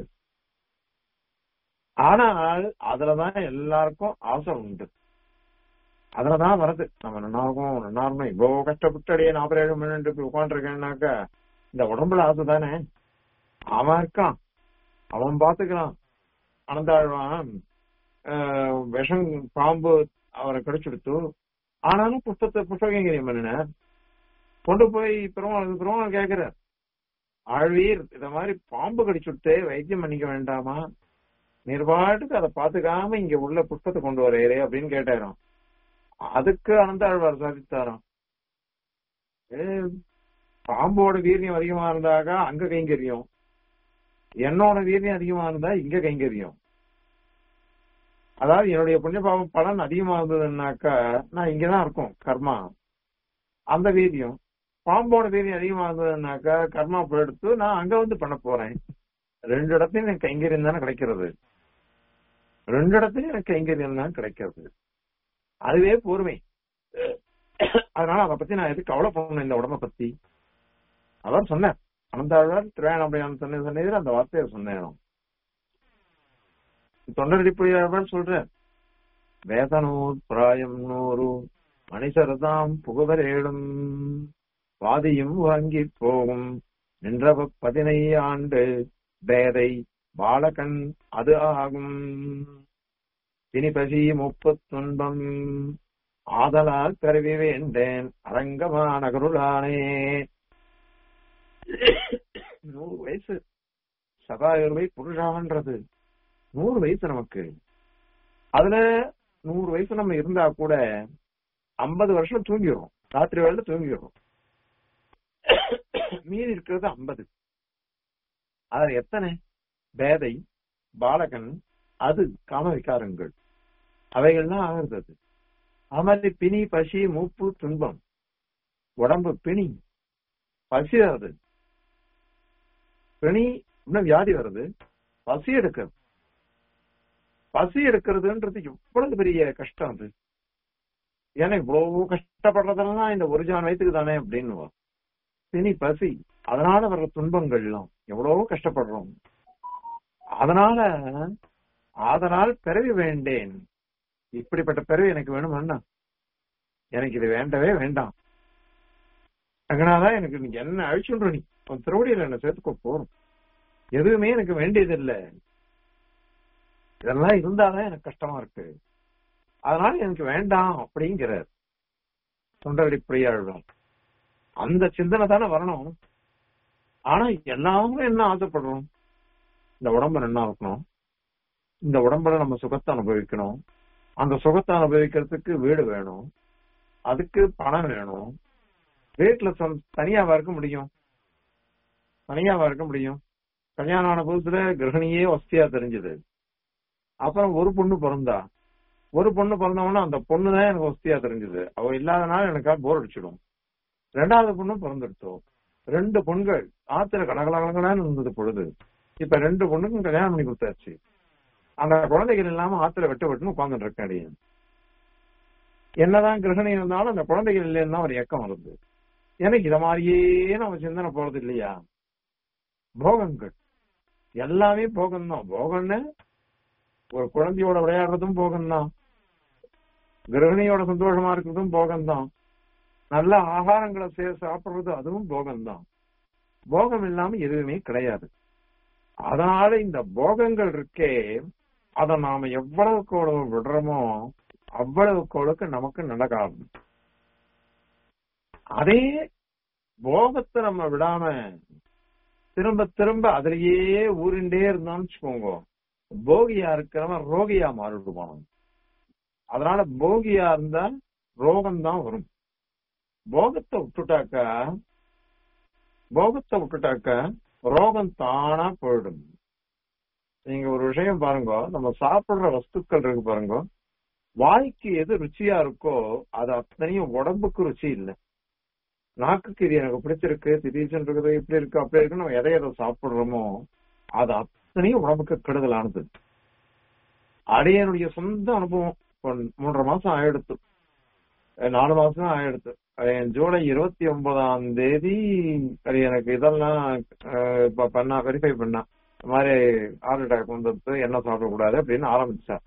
ஆனால் அதுலதான் எல்லாருக்கும் ஆசை உண்டு அதுலதான் வருது நம்ம நன்னாருக்கும் நன்னாருக்கும் இவ்வளவு கஷ்டப்பட்டு அடியே நாற்பது ஏழு மணி நேரம் உட்காந்துருக்கேன்னாக்கா இந்த உடம்புல ஆசை தானே அவன் இருக்கான் அவன் பாத்துக்கிறான் அனந்தாழ்வான் ஆஹ், விஷம் பாம்பு அவரை கடிச்சுடுத்து ஆனாலும் புஷ்பத்தை புஷ்பகங்கிரியம் பண்ணினார் கொண்டு போய் பெருமாள் பெருமாள் கேக்குறார் ஆழ்வீர் இத மாதிரி பாம்பு கடிச்சுட்டு வைத்தியம் பண்ணிக்க வேண்டாமா நிர்வாட்டுக்கு அதை பாத்துக்காம இங்க உள்ள புஷ்பத்தை கொண்டு வரையறே அப்படின்னு கேட்டாராம் அதுக்கு அனந்தாழ்வார் சாதித்தாராம் ஏ, பாம்போட வீரியம் அதிகமா இருந்தாக்கா அங்க கைங்கரியம் என்னோட வீரியம் அதிகமா இருந்தா இங்க கைங்கரியம் அதாவது என்னுடைய புண்ணிய பாவம் பலன் அதிகமா இருந்ததுன்னாக்கா நான் இங்கதான் இருக்கும் கர்மா அந்த வீரியம் பாம்போட வீரியம் அதிகமா இருந்ததுன்னாக்கா கர்மா போயிடுத்து நான் அங்க வந்து பண்ண போறேன் ரெண்டு இடத்தையும் எனக்கு கைங்கரியம் தானே கிடைக்கிறது ரெண்டு இடத்துலயும் எனக்கு கைங்கரியம் தான் கிடைக்கிறது அதுவே பொறுமை அதனால அதை பத்தி நான் எதுக்கு கவலை பண்ணணும் இந்த உடம்ப பத்தி அவர் சொன்னார் அனந்தாழ்வார் திருவேணப்படியான சொன்ன சன்னிதியில் அந்த வார்த்தையை சொன்னேன் தொண்டரடிப்படியாழ்வார் சொல்ற வேதனூர் பிராயம் நூறு மணிசரதாம் புகுவரேடும் பாதியும் வாங்கி போகும் நின்றவ பதினை ஆண்டு பேதை பாலகன் அது ஆகும் தினிபசி முப்பத் துன்பம் ஆதலால் கருவி வேண்டேன் அரங்கமான கருளானே நூறு வயசு சகாயுர்வை புருஷான்றது நூறு வயசு நமக்கு அதுல நூறு வயசு நம்ம இருந்தா கூட ஐம்பது வருஷம் தூங்கிடுறோம் ராத்திரி வேலை தூங்கிடுறோம் மீதி இருக்கிறது ஐம்பது அதுல எத்தனை பேதை பாலகன் அது காம விகாரங்கள் அவைகள்லாம் ஆகிறது அது அது மாதிரி பிணி பசி மூப்பு துன்பம் உடம்பு பிணி பசி வருது பிணி இன்னும் வியாதி வருது பசி எடுக்கிறது பசி எடுக்கிறதுன்றது எவ்வளவு பெரிய கஷ்டம் அது ஏன்னா இவ்வளவு கஷ்டப்படுறதெல்லாம் இந்த ஒரு ஜான் வயசுக்கு தானே அப்படின்னு பிணி பசி அதனால வர்ற துன்பங்கள்லாம் எவ்வளவோ கஷ்டப்படுறோம் அதனால அதனால் பிறவி வேண்டேன் இப்படிப்பட்ட பிறவி எனக்கு வேணுமண்ணா எனக்கு இது வேண்டவே வேண்டாம் அதனாலதான் எனக்கு நீ என்ன அழிச்சுன்ற நீ உன் திருவடியில என்ன சேர்த்துக்கோ போறோம் எதுவுமே எனக்கு வேண்டியது இல்லை இதெல்லாம் இருந்தாதான் எனக்கு கஷ்டமா இருக்கு அதனால எனக்கு வேண்டாம் அப்படிங்கிறார் தொண்டரடி பிரியாழ்வார் அந்த சிந்தனை தானே வரணும் ஆனா எல்லாரும் என்ன ஆசைப்படுறோம் இந்த உடம்பு நல்லா இருக்கணும் இந்த உடம்புல நம்ம சுகத்தை அனுபவிக்கணும் அந்த சுகத்தை அனுபவிக்கிறதுக்கு வீடு வேணும் அதுக்கு பணம் வேணும் வீட்டுல சொந்த தனியாவா இருக்க முடியும் தனியாவா இருக்க முடியும் கல்யாணம் ஆன புதுசுல கிரகணியே வசதியா தெரிஞ்சது அப்புறம் ஒரு பொண்ணு பிறந்தா ஒரு பொண்ணு பிறந்தவொன்னா அந்த பொண்ணு தான் எனக்கு வசதியா தெரிஞ்சது அவ இல்லாதனால எனக்கா போர் அடிச்சிடும் ரெண்டாவது பொண்ணு பிறந்துடுச்சோம் ரெண்டு பொண்கள் ஆத்துல கடகலகலகலான்னு இருந்தது பொழுது இப்ப ரெண்டு பொண்ணுக்கும் கல்யாணம் பண்ணி கொடுத்தாச்சு அந்த குழந்தைகள் இல்லாம ஆத்துல வெட்டு வெட்டுன்னு உட்கார்ந்துட்டு இருக்கேன் அடியேன். என்னதான் கிரகணி இருந்தாலும் அந்த குழந்தைகள் இல்லைன்னா ஒரு இயக்கம் வருது எனக்கு இத மாதிரியே நம்ம சிந்தனை போறது இல்லையா போகங்கள் எல்லாமே போகம்தான் போகம்னு ஒரு குழந்தையோட விளையாடுறதும் போகம்தான் கிரகணியோட சந்தோஷமா இருக்கிறதும் போகம்தான் நல்ல ஆகாரங்களை சே சாப்பிடுறது அதுவும் போகம்தான் போகம் இல்லாம எதுவுமே கிடையாது அதனால இந்த போகங்கள் இருக்கே அத நாம எவ்வளவுக்கு எவ்வளவு விடுறோமோ அவ்வளவுக்கு அவ்வளவுக்கு நமக்கு நடக்காது அதே போகத்தை நம்ம விடாம திரும்ப திரும்ப அதுலயே ஊறிண்டே இருந்தோம்னு வச்சுக்கோங்க போகியா இருக்கிறவன் ரோகியா மாறிடுவான் அதனால போகியா இருந்தா ரோகம் தான் வரும் போகத்தை விட்டுட்டாக்கா போகத்தை விட்டுட்டாக்கா ரோகம் தானா போயிடும் நீங்க ஒரு விஷயம் பாருங்க நம்ம சாப்பிடுற வஸ்துக்கள் இருக்கு பாருங்க வாய்க்கு எது ருச்சியா இருக்கோ அது அத்தனையும் உடம்புக்கு ருச்சி இல்லை நாக்குக்கு இது எனக்கு பிடிச்சிருக்கு திடீர்னு இருக்குது இப்படி இருக்கு அப்படி இருக்கு நம்ம எதை எதை சாப்பிடுறோமோ அது அத்தனையும் உடம்புக்கு கெடுதலானது அடையனுடைய சொந்த அனுபவம் இப்போ மூன்றரை மாசம் ஆயிடுத்து அஹ் நாலு மாசம் தான் ஆயிடுத்து அஹ் ஜூலை இருபத்தி ஒன்பதாம் தேதி அது எனக்கு இதெல்லாம் அஹ் இப்ப பண்ணா வெரிஃபை பண்ணா இந்த மாதிரி ஹார்ட் அட்டாக் வந்துடுது என்ன சாப்பிடக்கூடாது அப்படின்னு ஆரம்பிச்சா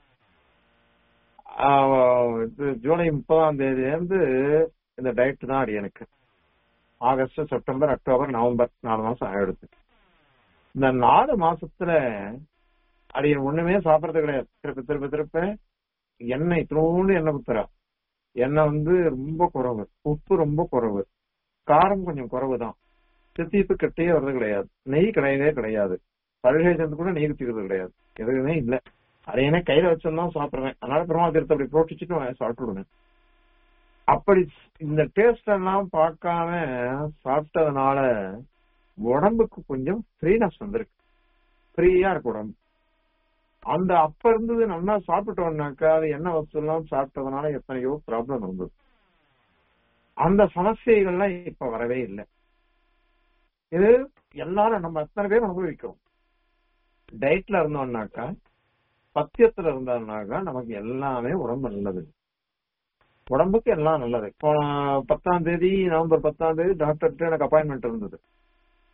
ஆஹ் இது ஜூலை முப்பதாம் தேதியிலேருந்து இந்த டயட் தான் அடி எனக்கு ஆகஸ்ட் செப்டம்பர் அக்டோபர் நவம்பர் நாலு மாசம் ஆயிடுது இந்த நாலு மாசத்துல அடி ஒண்ணுமே சாப்பிடறது கிடையாது திருப்ப திருப்ப திருப்ப எண்ணெய் தூண்டு எண்ணெய் குத்துறா எண்ணெய் வந்து ரொம்ப குறைவு உப்பு ரொம்ப குறைவு காரம் கொஞ்சம் குறைவு தான் சித்திப்பு கிட்டே வர்றது கிடையாது நெய் கிடையவே கிடையாது பரிசேஷத்துக்கு கூட நெய் குத்திக்கிறது கிடையாது எதுவுமே இல்ல அதையனே கையில வச்சிருந்தா சாப்பிடுவேன் அதனால பெருமாள் தீர்த்து அப்படி போட்டுச்சுட்டு சாப்பிட்டுடுவேன் அப்படி இந்த டேஸ்ட் எல்லாம் பார்க்காம சாப்பிட்டதுனால உடம்புக்கு கொஞ்சம் ஃப்ரீனஸ் வந்திருக்கு ஃப்ரீயா இருக்கு உடம்பு அந்த அப்ப இருந்தது நல்லா சாப்பிட்டோம்னாக்கா அது என்ன வஸ்து எல்லாம் சாப்பிட்டதுனால எத்தனையோ ப்ராப்ளம் இருந்தது அந்த சமஸ்யைகள்லாம் இப்ப வரவே இல்லை இது எல்லாரும் நம்ம எத்தனை பேர் அனுபவிக்கிறோம் டயட்ல இருந்தோம்னாக்கா பத்தியத்துல இருந்தோம்னாக்கா நமக்கு எல்லாமே உடம்பு நல்லது உடம்புக்கு எல்லாம் நல்லது இப்போ பத்தாம் தேதி நவம்பர் பத்தாம் தேதி டாக்டர்கிட்ட எனக்கு அப்பாயின்மெண்ட் இருந்தது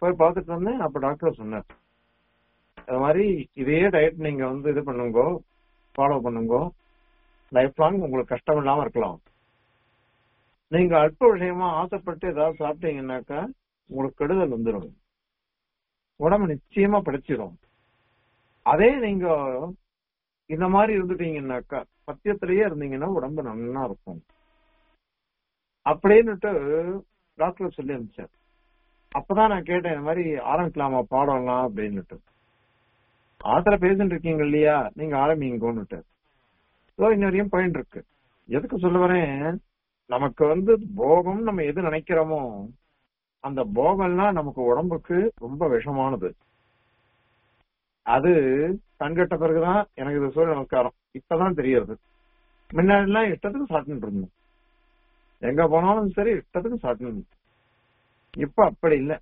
போய் பார்த்துட்டு வந்தேன் அப்ப டாக்டர் சொன்னார் அது மாதிரி இதே டயட் நீங்க வந்து இது பண்ணுங்க ஃபாலோ பண்ணுங்க லைஃப் லாங் உங்களுக்கு கஷ்டம் இல்லாம இருக்கலாம் நீங்க அல்ப விஷயமா ஆசைப்பட்டு ஏதாவது சாப்பிட்டீங்கன்னாக்கா உங்களுக்கு கெடுதல் வந்துடும் உடம்பு நிச்சயமா படைச்சிடும் அதே நீங்க இந்த மாதிரி இருந்துட்டீங்கன்னாக்கா பத்தியத்திலேயே இருந்தீங்கன்னா உடம்பு நல்லா இருக்கும் அப்படின்னுட்டு டாக்டர் சொல்லி அனுப்பிச்சார் அப்பதான் நான் கேட்டேன் இந்த மாதிரி ஆரம்பிக்கலாமா பாடலாம் அப்படின்னுட்டு ஆத்துல பேசிட்டு இருக்கீங்க இல்லையா நீங்க ஆரம்பிங்கன்னுட்டு ஸோ இன்னொரையும் பாயிண்ட் இருக்கு எதுக்கு சொல்ல வரேன் நமக்கு வந்து போகம் நம்ம எது நினைக்கிறோமோ அந்த போகம்லாம் நமக்கு உடம்புக்கு ரொம்ப விஷமானது அது கண்கட்ட பிறகுதான் எனக்கு இது சூரிய நமஸ்காரம் இப்பதான் தெரியறது முன்னாடி எல்லாம் இஷ்டத்துக்கு சாப்பிட்டு இருந்தோம் எங்க போனாலும் சரி இஷ்டத்துக்கு சாப்பிட்டு இப்ப அப்படி இல்லை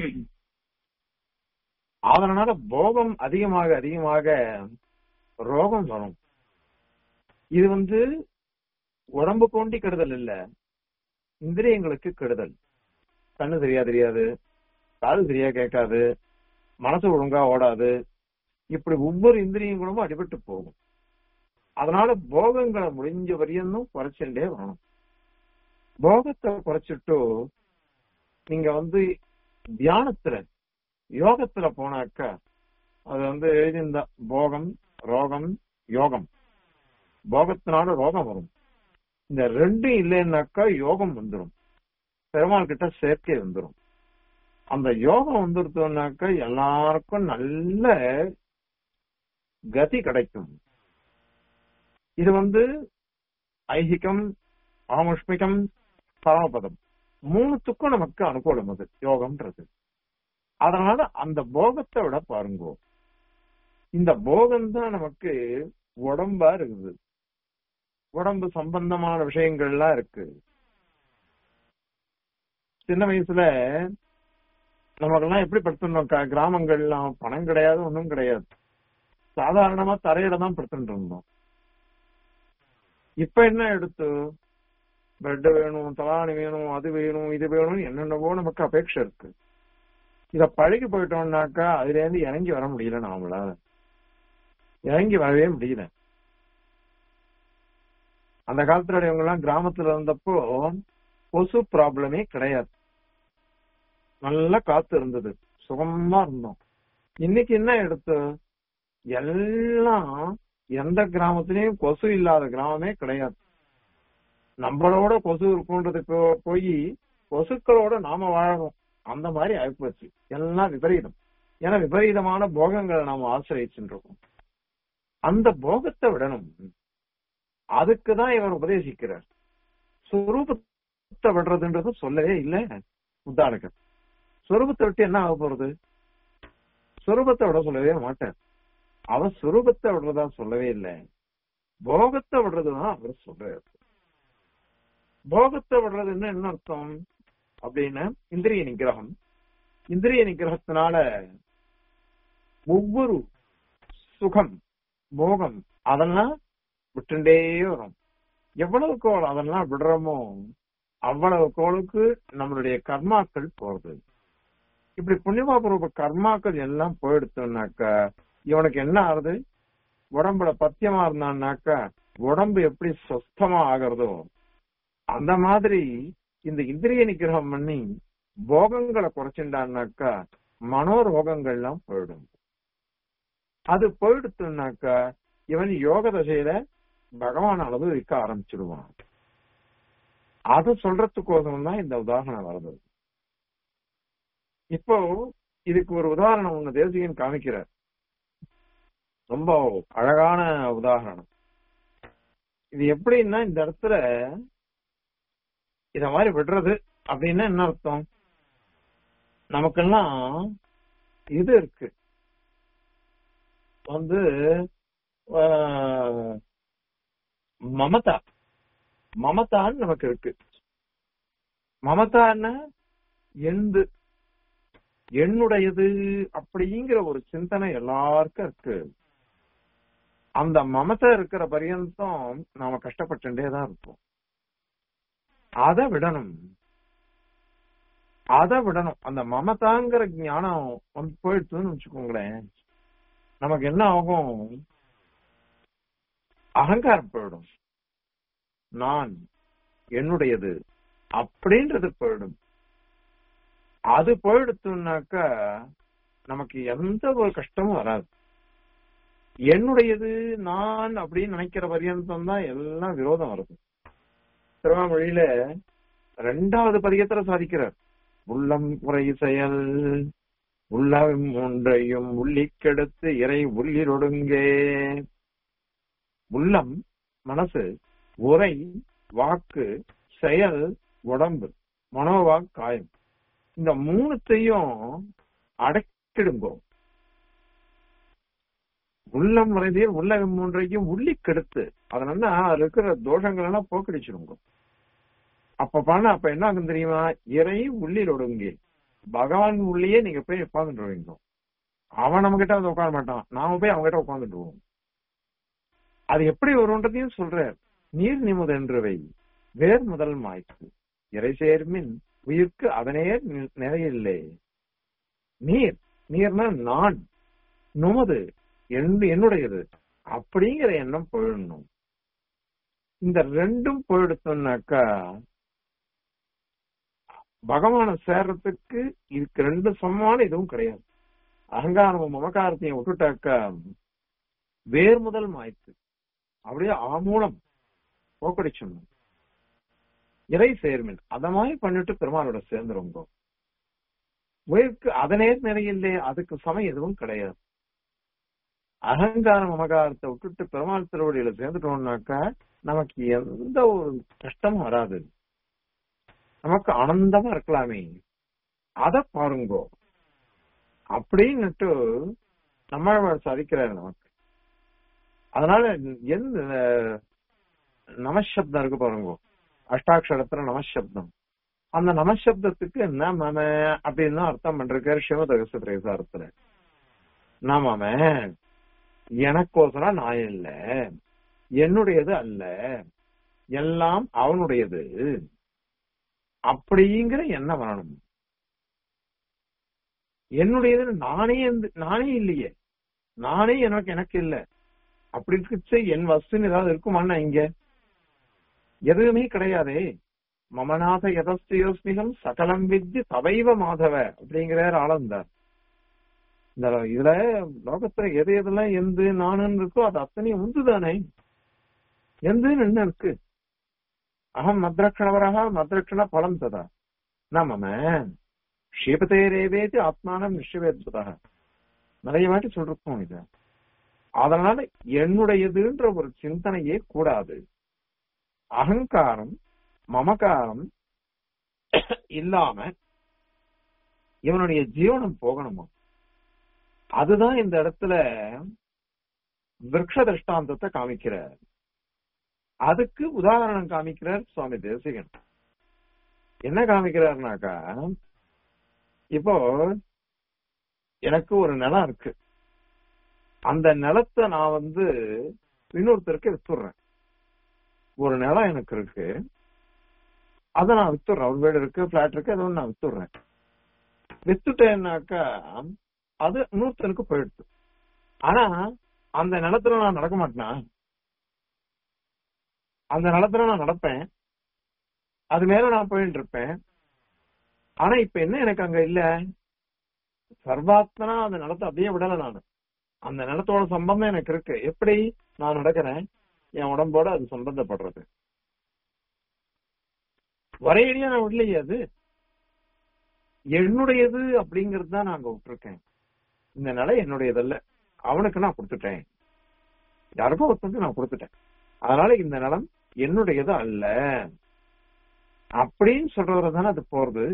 அதனால போகம் அதிகமாக அதிகமாக ரோகம் வரும் இது வந்து உடம்பு கொண்டி கெடுதல் இல்ல இந்திரியங்களுக்கு கெடுதல் கண்ணு சரியா தெரியாது காது சரியா கேட்காது மனசு ஒழுங்கா ஓடாது இப்படி ஒவ்வொரு இந்திரியங்களும் அடிபட்டு போகும் அதனால போகங்களை முடிஞ்ச வரையும் குறைச்சுட்டே வரணும் போகத்தை குறைச்சிட்டு நீங்க வந்து தியானத்துல யோகத்துல போனாக்கா அது வந்து எழுதியிருந்த போகம் ரோகம் யோகம் போகத்தினால ரோகம் வரும் இந்த ரெண்டும் இல்லைன்னாக்கா யோகம் வந்துடும் பெருமாள் கிட்ட சேர்க்கை வந்துடும் அந்த யோகம் வந்துருத்தோம்னாக்கா எல்லாருக்கும் நல்ல கதி கிடைக்கும் இது வந்து ஐஹிகம் ஆமுஷ்மிகம் பரமபதம் மூணுத்துக்கும் நமக்கு அனுகூலம் அது யோகம்ன்றது அதனால அந்த போகத்தை விட பாருங்க இந்த போகம் தான் நமக்கு உடம்பா இருக்குது உடம்பு சம்பந்தமான விஷயங்கள்லாம் இருக்கு சின்ன வயசுல நமக்கெல்லாம் எப்படி படுத்துருந்தோம் கிராமங்கள்லாம் பணம் கிடையாது ஒண்ணும் கிடையாது சாதாரணமா தரையில தான் படுத்துட்டு இருந்தோம் இப்ப என்ன எடுத்து பெட் வேணும் தலாணி வேணும் அது வேணும் இது வேணும் என்னென்னவோ நமக்கு அபேட்சை இருக்கு இத பழகி போயிட்டோம்னாக்கா அதுல இருந்து இறங்கி வர முடியல நாமள இறங்கி வரவே முடியல அந்த காலத்துல இவங்க எல்லாம் கிராமத்துல இருந்தப்போ கொசு ப்ராப்ளமே கிடையாது நல்ல காத்து இருந்தது சுகமா இருந்தோம் இன்னைக்கு என்ன எடுத்து எல்லாம் எந்த கிராமத்திலயும் கொசு இல்லாத கிராமமே கிடையாது நம்மளோட கொசு இருக்குன்றதுக்கு போய் கொசுக்களோட நாம வாழணும் அந்த மாதிரி ஆயிப்போச்சு எல்லாம் விபரீதம் ஏன்னா விபரீதமான போகங்களை நாம ஆசிரியச்சுருக்கோம் அந்த போகத்தை விடணும் அதுக்குதான் இவர் உபதேசிக்கிறார் சுரூபத்தை விடுறதுன்றது சொல்லவே இல்லை உத்தானகர் சுரூபத்தை விட்டு என்ன ஆக போறது சுரூபத்தை விட சொல்லவே மாட்டார் அவர் சுரூபத்தை விடுறதா சொல்லவே இல்லை போகத்தை விடுறதுதான் அவர் சொல்றாரு போகத்தை விடுறதுன்னு என்ன அர்த்தம் அப்படின்னு இந்திரிய நிகிரகம் இந்திரிய நிகிரகத்தினால ஒவ்வொரு சுகம் போகம் அதெல்லாம் விட்டுண்டே வரும் எவ்வளவுக்கு அதெல்லாம் விடுறோமோ அவ்வளவு கோளுக்கு நம்மளுடைய கர்மாக்கள் போறது இப்படி புண்ணியமாபூர்வ கர்மாக்கள் எல்லாம் போயிடுத்தோம்னாக்கா இவனுக்கு என்ன ஆகுது உடம்புல பத்தியமா இருந்தான்னாக்கா உடம்பு எப்படி சொஸ்தமா ஆகிறதோ அந்த மாதிரி இந்த இந்திரிய நிகிரகம் பண்ணி போகங்களை குறைச்சுட்டான்னாக்கா மனோரோகங்கள்லாம் போயிடும் அது போயிடுத்துனாக்கா இவன் யோக தசையில பகவான் அனுபவிக்க ஆரம்பிச்சிடுவான் அது சொல்றதுக்கோசரம் தான் இந்த உதாரணம் வருது இப்போ இதுக்கு ஒரு உதாரணம் ஒண்ணு தேசிகன் காமிக்கிறார் ரொம்ப அழகான உதாரணம் இது எப்படின்னா இந்த இடத்துல இத மாதிரி விடுறது அப்படின்னா என்ன அர்த்தம் நமக்கெல்லாம் இது இருக்கு வந்து மமதா மமதான்னு நமக்கு இருக்கு மமதான்னு எந்து என்னுடையது அப்படிங்கிற ஒரு சிந்தனை எல்லாருக்கும் இருக்கு அந்த மமதை இருக்கிற பரியந்தம் நாம கஷ்டப்பட்டுட்டே தான் இருப்போம் அதை விடணும் அதை விடணும் அந்த மமதாங்கிற ஞானம் வந்து போயிடுச்சுன்னு வச்சுக்கோங்களேன் நமக்கு என்ன ஆகும் அகங்காரம் போயிடும் நான் என்னுடையது அப்படின்றது போயிடும் அது போயிடுத்துனாக்கா நமக்கு எந்த ஒரு கஷ்டமும் வராது என்னுடையது நான் அப்படின்னு நினைக்கிற பரியந்தம் தான் எல்லாம் விரோதம் வருது திருவாமொழியில ரெண்டாவது பதிகத்துல சாதிக்கிறார் உள்ளம் உரை செயல் உள்ளம் ஒன்றையும் உள்ளிக்கெடுத்து இறை உள்ளிரொடுங்கே உள்ளம் மனசு உரை வாக்கு செயல் உடம்பு மனோவாக் காயம் இந்த மூணுத்தையும் அடக்கிடுங்கோ உள்ளம் வரைதே உள்ள மூன்றையும் உள்ளி கெடுத்து அதனால அதுல இருக்கிற தோஷங்கள் எல்லாம் போக்கடிச்சிருங்க அப்ப பண்ண அப்ப என்ன ஆகும் தெரியுமா இறை உள்ளில் ஒடுங்கி பகவான் உள்ளேயே நீங்க போய் உட்காந்துருவீங்க அவன் நம்ம கிட்ட வந்து உட்கார மாட்டான் நாம போய் அவங்க கிட்ட உட்காந்துட்டுருவோம் அது எப்படி வரும்ன்றதையும் சொல்றார் நீர் நிமுதென்றவை வேர் முதல் மாய்க்கு இறை சேர்மின் உயிர்க்கு அதனே நிறையில்லை நீர் நீர்னா நான் நுமது என்னுடையது அப்படிங்கிற எண்ணம் போயிடணும் இந்த ரெண்டும் போயிடுத்தோம்னாக்கா பகவான சேர்றதுக்கு இதுக்கு ரெண்டு சமமான இதுவும் கிடையாது அகங்காரமும் மமகாரத்தையும் விட்டுட்டாக்கா வேர் முதல் மாய்த்து அப்படியே ஆமூலம் போக்கடிச்சிடணும் இறை சேர்மின் அத மாதிரி பண்ணிட்டு பெருமாளோட சேர்ந்துருங்க உயிருக்கு அதனே நிறையில்லே அதுக்கு சமயம் எதுவும் கிடையாது அகங்காரம் மமகாரத்தை விட்டுட்டு பெருமாள் திருவடியில சேர்ந்துட்டோம்னாக்கா நமக்கு எந்த ஒரு கஷ்டமும் வராது நமக்கு ஆனந்தமா இருக்கலாமே அத பாருங்கோ அப்படின்னுட்டு நம்ம சாதிக்கிறாரு நமக்கு அதனால எந்த நமசப்தம் இருக்கு பாருங்க அஷ்டாட்சரத்துல நமசப்தம் அந்த நமசப்தத்துக்கு என்ன மம அப்படின்னு அர்த்தம் பண்றாரு சிவதகச திரேசாரத்துல நாம எனக்கோசரம் நான் இல்ல என்னுடையது அல்ல எல்லாம் அவனுடையது அப்படிங்கிற எண்ணம் வரணும் என்னுடையது நானே நானே இல்லையே நானே எனக்கு எனக்கு இல்ல அப்படி இருக்கு என் வஸ்துன்னு ஏதாவது இருக்குமாண்ணா இங்க எதுவுமே கிடையாதே மமநாத எதஸ்தியோஸ்மிகம் சகலம் வித்தி தவைவ மாதவ அப்படிங்கிறார் ஆளந்தார் இந்த இதுல லோகத்துல எது எதெல்லாம் எந்து நானுன்னு இருக்கோ அது அத்தனையும் உந்து தானே எந்துன்னு என்ன இருக்கு அகம் மத்ரக்ஷணவரக மத்ரக்ஷண பலம் ததா நாம ஷீபதேரேவேதி ஆத்மானம் நிஷவேத்வதாக நிறைய வாட்டி சொல்றோம் இது அதனால என்னுடையதுன்ற ஒரு சிந்தனையே கூடாது அகங்காரம் மமகாரம் இல்லாம இவனுடைய ஜீவனம் போகணுமா அதுதான் இந்த இடத்துல விரக்ஷ திருஷ்டாந்தத்தை காமிக்கிறார் அதுக்கு உதாரணம் காமிக்கிறார் சுவாமி தேசிகன் என்ன காமிக்கிறார்னாக்கா இப்போ எனக்கு ஒரு நிலம் இருக்கு அந்த நிலத்தை நான் வந்து இன்னொருத்தருக்கு வித்துடுறேன் ஒரு நிலம் எனக்கு இருக்கு அதை நான் வித்துடுறேன் ஒரு வீடு இருக்கு பிளாட் இருக்கு அதை நான் வித்துடுறேன் வித்துட்டேன்னாக்கா அது இன்னொருத்தனுக்கு போயிடுது ஆனா அந்த நிலத்துல நான் நடக்க மாட்டேனா அந்த நிலத்துல நான் நடப்பேன் அது மேல நான் போயிட்டு இருப்பேன் ஆனா இப்ப என்ன எனக்கு அங்க இல்ல சர்வாத்மனா அந்த நிலத்தை அப்படியே விடல நானு அந்த நிலத்தோட சம்பந்தம் எனக்கு இருக்கு எப்படி நான் நடக்கிறேன் என் உடம்போட அது சம்பந்தப்படுறது வரையடியா நான் விடலையே அது என்னுடையது அப்படிங்கிறது தான் நான் அங்க விட்டுருக்கேன் இந்த நிலை என்னுடையதல்ல அவனுக்கு நான் கொடுத்துட்டேன் யாருக்கோ ஒருத்தருக்கு நான் கொடுத்துட்டேன் அதனால இந்த நிலம் என்னுடையது அல்ல அப்படின்னு சொல்றதுல தானே அது போறது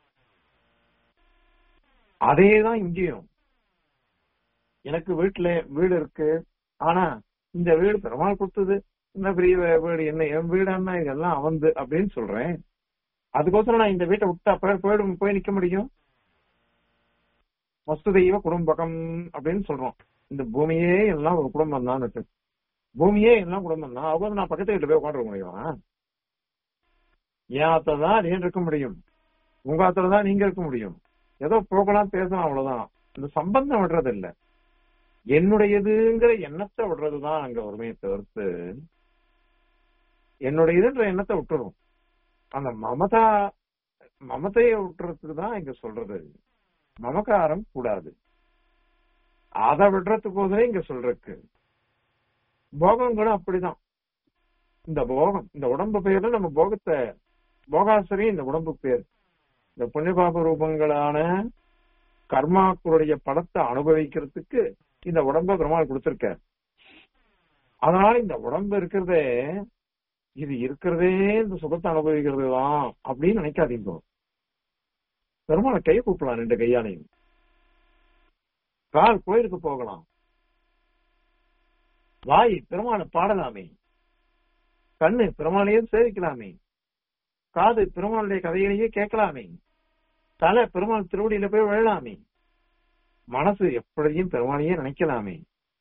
அதேதான் இங்கேயும் எனக்கு வீட்டுல வீடு இருக்கு ஆனா இந்த வீடு பெருமாள் கொடுத்தது இந்த பெரிய வீடு என்ன என் வீடான்னா இதெல்லாம் அவந்து அப்படின்னு சொல்றேன் அதுக்கோசரம் நான் இந்த வீட்டை விட்டு அப்ப போயிடும் போய் நிக்க முடியும் வஸ்து தெய்வ குடும்பகம் அப்படின்னு சொல்றோம் இந்த பூமியே எல்லாம் ஒரு குடும்பம் தான் பூமியே எல்லாம் குடும்பம் தான் அவங்க நான் பக்கத்து வீட்டுல போய் உட்காந்துருக்க முடியுமா ஏன் அத்தான் அப்படின்னு இருக்க முடியும் உங்க ஆத்துல தான் நீங்க இருக்க முடியும் ஏதோ போகலாம் பேசலாம் அவ்வளவுதான் இந்த சம்பந்தம் விடுறது இல்ல என்னுடையதுங்கிற எண்ணத்தை விடுறதுதான் அங்க ஒருமையை தவிர்த்து என்னுடையதுன்ற எண்ணத்தை விட்டுரும் அந்த மமதா மமதையை விட்டுறதுக்கு தான் இங்க சொல்றது மமகாரம் கூடாது அதை விடுறதுக்கோசரே இங்க சொல்றதுக்கு போகம் கூட அப்படிதான் இந்த போகம் இந்த உடம்பு பெயர்ல நம்ம போகத்தை போகாசரி இந்த உடம்பு பேர் இந்த புண்ணியபாப ரூபங்களான கர்மாக்களுடைய படத்தை அனுபவிக்கிறதுக்கு இந்த உடம்ப பெருமாள் கொடுத்திருக்க அதனால இந்த உடம்பு இருக்கிறதே இது இருக்கிறதே இந்த சுகத்தை அனுபவிக்கிறது தான் அப்படின்னு நினைக்காதீங்க பெருமாளை கை கூப்பலாம் ரெண்டு கையாலையும் கால் கோயிலுக்கு போகலாம் வாய் பெருமாளை பாடலாமே கண்ணு பெருமாளையே சேவிக்கலாமே காது பெருமாளுடைய கதைகளையே கேட்கலாமே தலை பெருமாள் திருவடியில போய் விழலாமே மனசு எப்படியும் பெருமாளையே நினைக்கலாமே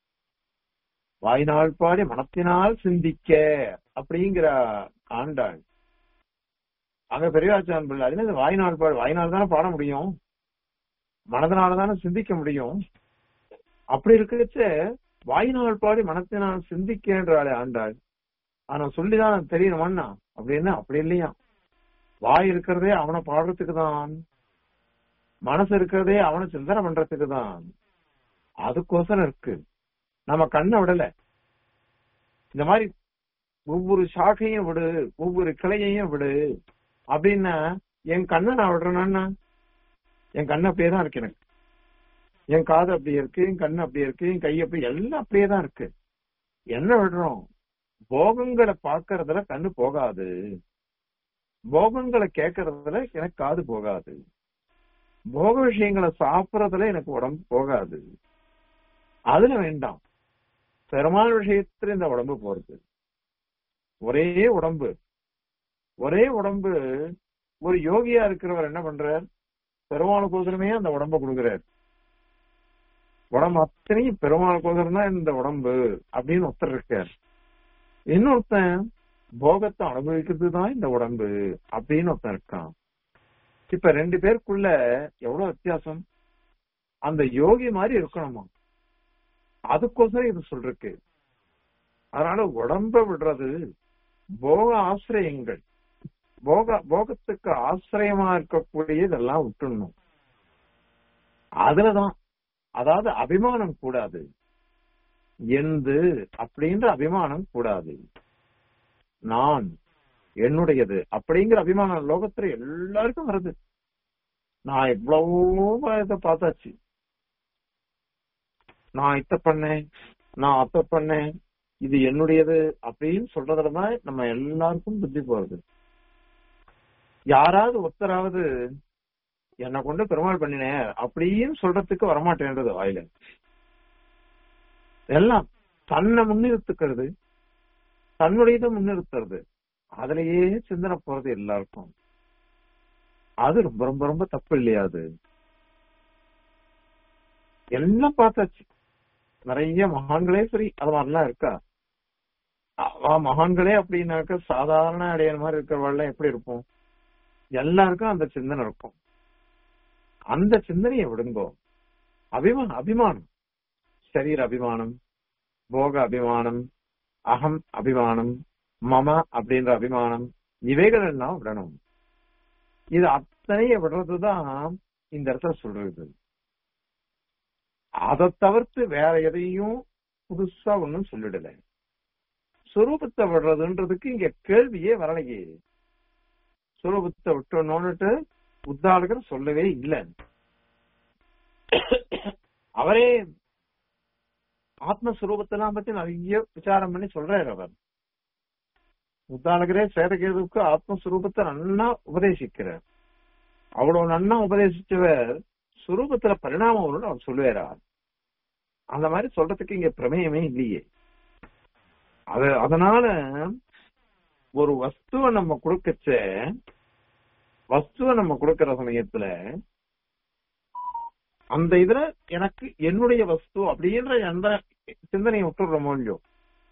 வாய்நாள் பாடி மனத்தினால் சிந்திக்க அப்படிங்கிற ஆண்டாள் அங்க பெரியவாச்சான் பிள்ளை அது என்னது வாய்நாள் பாடு வாய்நாள் தானே பாட முடியும் மனதனால தானே சிந்திக்க முடியும் அப்படி இருக்கிறச்ச வாய்நாள் பாடி மனத்தினால் சிந்திக்கின்றாளே ஆண்டாள் ஆனா சொல்லிதான் தெரியணுமான்னா அப்படின்னா அப்படி இல்லையா வாய் இருக்கிறதே அவனை பாடுறதுக்கு தான் மனசு இருக்கிறதே அவனை சிந்தனை பண்றதுக்கு தான் அதுக்கோசரம் இருக்கு நம்ம கண்ணை விடல இந்த மாதிரி ஒவ்வொரு சாக்கையும் விடு ஒவ்வொரு கிளையையும் விடு அப்படின்னா என் கண்ணை நான் விடுறேன்னா என் கண்ணு அப்படியே தான் இருக்கு எனக்கு என் காது அப்படியே இருக்கு என் கண்ணு அப்படியே இருக்கு என் கை அப்படி எல்லாம் அப்படியே தான் இருக்கு என்ன விடுறோம் போகங்களை பாக்குறதுல கண்ணு போகாது போகங்களை கேட்கறதுல எனக்கு காது போகாது போக விஷயங்களை சாப்பிடறதுல எனக்கு உடம்பு போகாது அதுல வேண்டாம் பெருமாள் விஷயத்துல இந்த உடம்பு போறது ஒரே உடம்பு ஒரே உடம்பு ஒரு யோகியா இருக்கிறவர் என்ன பண்றார் பெருமாளுக்கோசரமே அந்த உடம்ப கொடுக்கிறார் உடம்பு அத்தனையும் பெருமாளுக்கோசரம் தான் இந்த உடம்பு அப்படின்னு ஒருத்தர் இருக்கார் இன்னொருத்தன் போகத்தை அனுபவிக்கிறது தான் இந்த உடம்பு அப்படின்னு ஒருத்தன் இருக்கான் இப்ப ரெண்டு பேருக்குள்ள எவ்வளவு வித்தியாசம் அந்த யோகி மாதிரி இருக்கணுமா அதுக்கோசரம் இது சொல்றக்கு அதனால உடம்ப விடுறது போக ஆசிரியங்கள் போக போகத்துக்கு ஆசிரியமா இருக்கக்கூடிய இதெல்லாம் விட்டுடணும் அதுலதான் அதாவது அபிமானம் கூடாது எந்து அப்படின்ற அபிமானம் கூடாது நான் என்னுடையது அப்படிங்கிற அபிமானம் லோகத்துல எல்லாருக்கும் வருது நான் எவ்வளவோ இதை பார்த்தாச்சு நான் இத்த பண்ணேன் நான் அத்த பண்ணேன் இது என்னுடையது அப்படின்னு சொல்றதுலதான் நம்ம எல்லாருக்கும் புத்தி போறது யாராவது ஒருத்தராவது என்னை கொண்டு பெருமாள் பண்ணினேன் அப்படின்னு சொல்றதுக்கு வரமாட்டேன்றது வாயில எல்லாம் தன்னை முன்னிறுத்துக்கிறது தன்னுடையதை முன்னிறுத்துறது அதுலயே சிந்தனை போறது எல்லாருக்கும் அது ரொம்ப ரொம்ப ரொம்ப தப்பு இல்லையா அது எல்லாம் பார்த்தாச்சு நிறைய மகான்களே சரி அது மாதிரிலாம் இருக்கா அவ மகான்களே அப்படின்னாக்க சாதாரண அடையாள மாதிரி இருக்கிறவாள்லாம் எப்படி இருப்போம் எல்லாருக்கும் அந்த சிந்தனை இருக்கும் அந்த சிந்தனையை விடுங்கோ அபிமானம் அபிமானம் சரீர அபிமானம் போக அபிமானம் அகம் அபிமானம் மம அப்படின்ற அபிமானம் இவைகள் எல்லாம் விடணும் இது அத்தனைய விடுறதுதான் இந்த இடத்துல சொல்றது அதை தவிர்த்து வேற எதையும் புதுசா ஒண்ணும் சொல்லிடல சுரூபத்தை விடுறதுன்றதுக்கு இங்க கேள்வியே வரலையே சுரூபத்தை விட்டோன்னுட்டு உத்தாளகர் சொல்லவே இல்லை அவரே ஆத்மஸ்வரூபத்தெல்லாம் பத்தி நிறைய விசாரம் பண்ணி சொல்றாரு அவர் உத்தாளகரே சேதகேதுவுக்கு ஆத்மஸ்வரூபத்தை நன்னா உபதேசிக்கிறார் அவ்வளவு நன்னா உபதேசிச்சவர் சுரூபத்துல பரிணாமம் வரும்னு அவர் சொல்லுவாரா அந்த மாதிரி சொல்றதுக்கு இங்க பிரமேயமே இல்லையே அது அதனால ஒரு வஸ்துவை நம்ம கொடுக்கச்ச வஸ்துவை நம்ம கொடுக்கிற சமயத்துல அந்த இதுல எனக்கு என்னுடைய வஸ்து அப்படின்ற எந்த சிந்தனையை விட்டுடுறோமோ இல்லையோ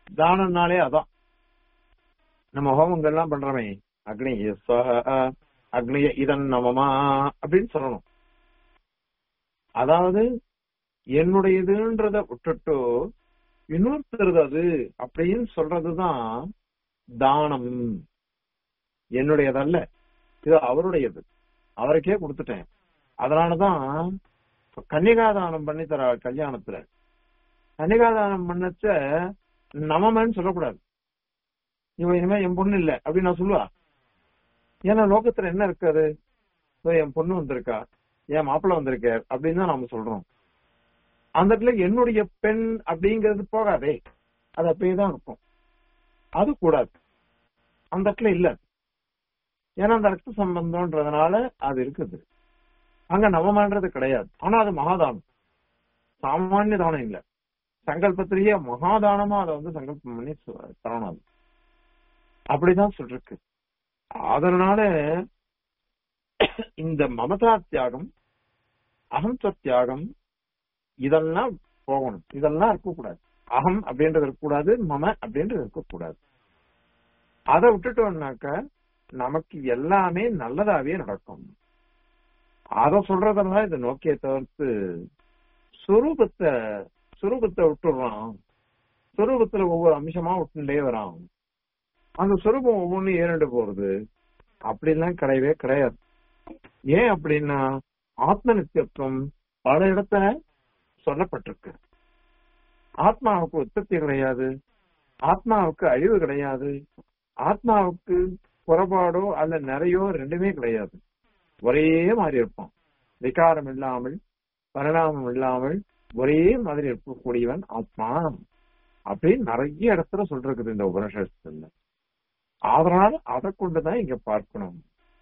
தானம்னாலே அதான் நம்ம ஹோமங்கள்லாம் பண்றோமே அக்னி ஸ்வஹ அக்னிய இதன் நமமா அப்படின்னு சொல்லணும் அதாவது என்னுடையதுன்றத விட்டுட்டு இன்னொருத்தருது அது அப்படின்னு சொல்றதுதான் தானம் என்னுடையதல்ல இது அவருடையது அவருக்கே கொடுத்துட்டேன் அதனாலதான் கன்னிகாதானம் பண்ணி தர கல்யாணத்துல கன்னிகாதானம் பண்ணச்ச நமமன்னு சொல்லக்கூடாது இவன் இனிமே என் பொண்ணு இல்ல அப்படின்னு நான் சொல்லுவா ஏன்னா லோகத்துல என்ன இருக்காது இதோ என் பொண்ணு வந்திருக்கா என் மாப்பிள்ள வந்திருக்கார் அப்படின்னு தான் நாம சொல்றோம் அந்த இடத்துல என்னுடைய பெண் அப்படிங்கிறது போகாதே அது அப்படியே தான் இருக்கும் அது கூடாது அந்த இடத்துல இல்ல ஏன்னா அந்த ரத்த சம்பந்தம்ன்றதுனால அது இருக்குது அங்க நவமான்றது கிடையாது ஆனா அது மகாதானம் சாமானிய தானம் இல்ல சங்கல்பத்திலேயே மகாதானமா அதை வந்து சங்கல்பம் பண்ணி சொ- தரணும் அது அப்படிதான் சொல்லிருக்கு அதனால இந்த மமதா தியாகம் அகம்ச தியாகம் இதெல்லாம் போகணும் இதெல்லாம் இருக்கக்கூடாது அகம் அப்படின்றது இருக்கக்கூடாது மம அப்படின்றது இருக்கக்கூடாது அதை விட்டுட்டோம்னாக்க நமக்கு எல்லாமே நல்லதாவே நடக்கும் அத சொல்றதெல்லாம் இதை நோக்கிய தவிர்த்து சுரூபத்தை சுரூபத்தை விட்டுடுறான் சுரூபத்துல ஒவ்வொரு அம்சமா விட்டுட்டே வரான் அந்த சுரூபம் ஒவ்வொன்றும் ஏறிண்டு போறது அப்படிலாம் கிடையவே கிடையாது ஏன் அப்படின்னா ஆத்ம நித்தியத்துவம் பல இடத்துல சொல்லப்பட்டிருக்கு ஆத்மாவுக்கு உற்பத்தி கிடையாது ஆத்மாவுக்கு அழிவு கிடையாது ஆத்மாவுக்கு குறைபாடோ அல்ல நிறையோ ரெண்டுமே கிடையாது ஒரே மாதிரி இருப்பான் விகாரம் இல்லாமல் பரிணாமம் இல்லாமல் ஒரே மாதிரி இருக்கக்கூடியவன் ஆத்மா அப்படின்னு நிறைய இடத்துல சொல்றது இந்த உபனிஷத்துல அதனால அதை கொண்டுதான் இங்க பார்க்கணும்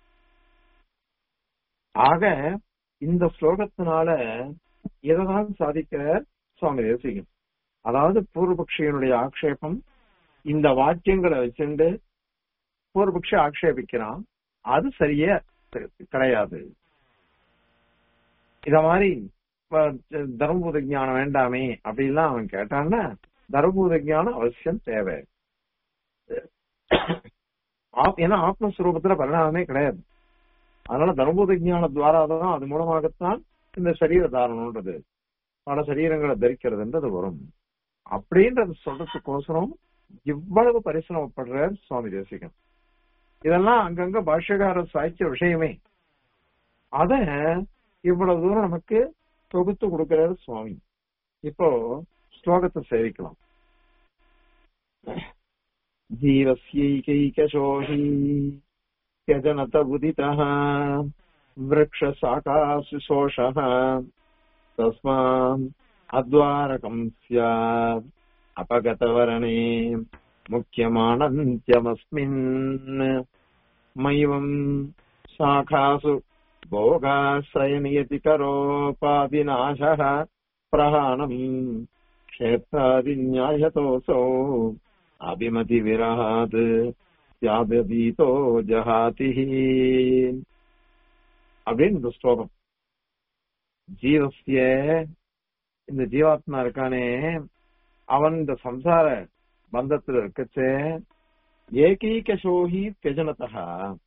ஆக இந்த ஸ்லோகத்தினால இதைதான் சாதிக்கிறார் சுவாமி தேசிகன் அதாவது பூர்வபக்ஷியனுடைய ஆக்ஷேபம் இந்த வாக்கியங்களை வச்சுண்டு பூர்வபக்ஷி ஆக்ஷேபிக்கிறான் அது சரியே கிடையாது இத மாதிரி இப்ப தர்மபூத ஞானம் வேண்டாமே அப்படின்லாம் அவன் கேட்டான்னா தர்மபூத ஞானம் அவசியம் தேவை ஆப்- ஏன்னா ஆத்மஸ்வரூபத்துல பரிணாமமே கிடையாது அதனால தர்மபூத ஞான துவாரா தான் அது மூலமாகத்தான் இந்த சரீர தாரணம்ன்றது பல சரீரங்களை தரிக்கிறதுன்றது வரும் அப்படின்றது சொல்றதுக்கோசரம் இவ்வளவு பரிசிரமப்படுறார் சுவாமி தேசிகன் இதெல்லாம் அங்கங்க பாஷ்யகாரர் சாய்ச்ச விஷயமே அத இவ்வளவு தூரம் நமக்கு தொகுத்து கொடுக்கிறார் சுவாமி இப்போ ஸ்லோகத்தை சேவிக்கலாம் ஜீவஸ்யைகைகசோஹி त्यजनत उदितः वृक्षशाखासु शोषः तस्मात् अद्वारकम् स्यात् अपगतवरणे मुख्यमानन्त्यमस्मिन् मैवम् शाखासु भोगाश्रयनियति करोपादिनाशः प्रहाणम् क्षेत्रादिन्यायतोऽसौ अभिमतिविरहात् தியாபதீதோ ஜஹாதிஹி அப்படின்னு இந்த ஸ்லோகம் ஜீவஸ்ய இந்த ஜீவாத்மா இருக்கானே அவன் இந்த சம்சார பந்தத்துல இருக்கச்சே ஏகீக சோஹி தியஜனதா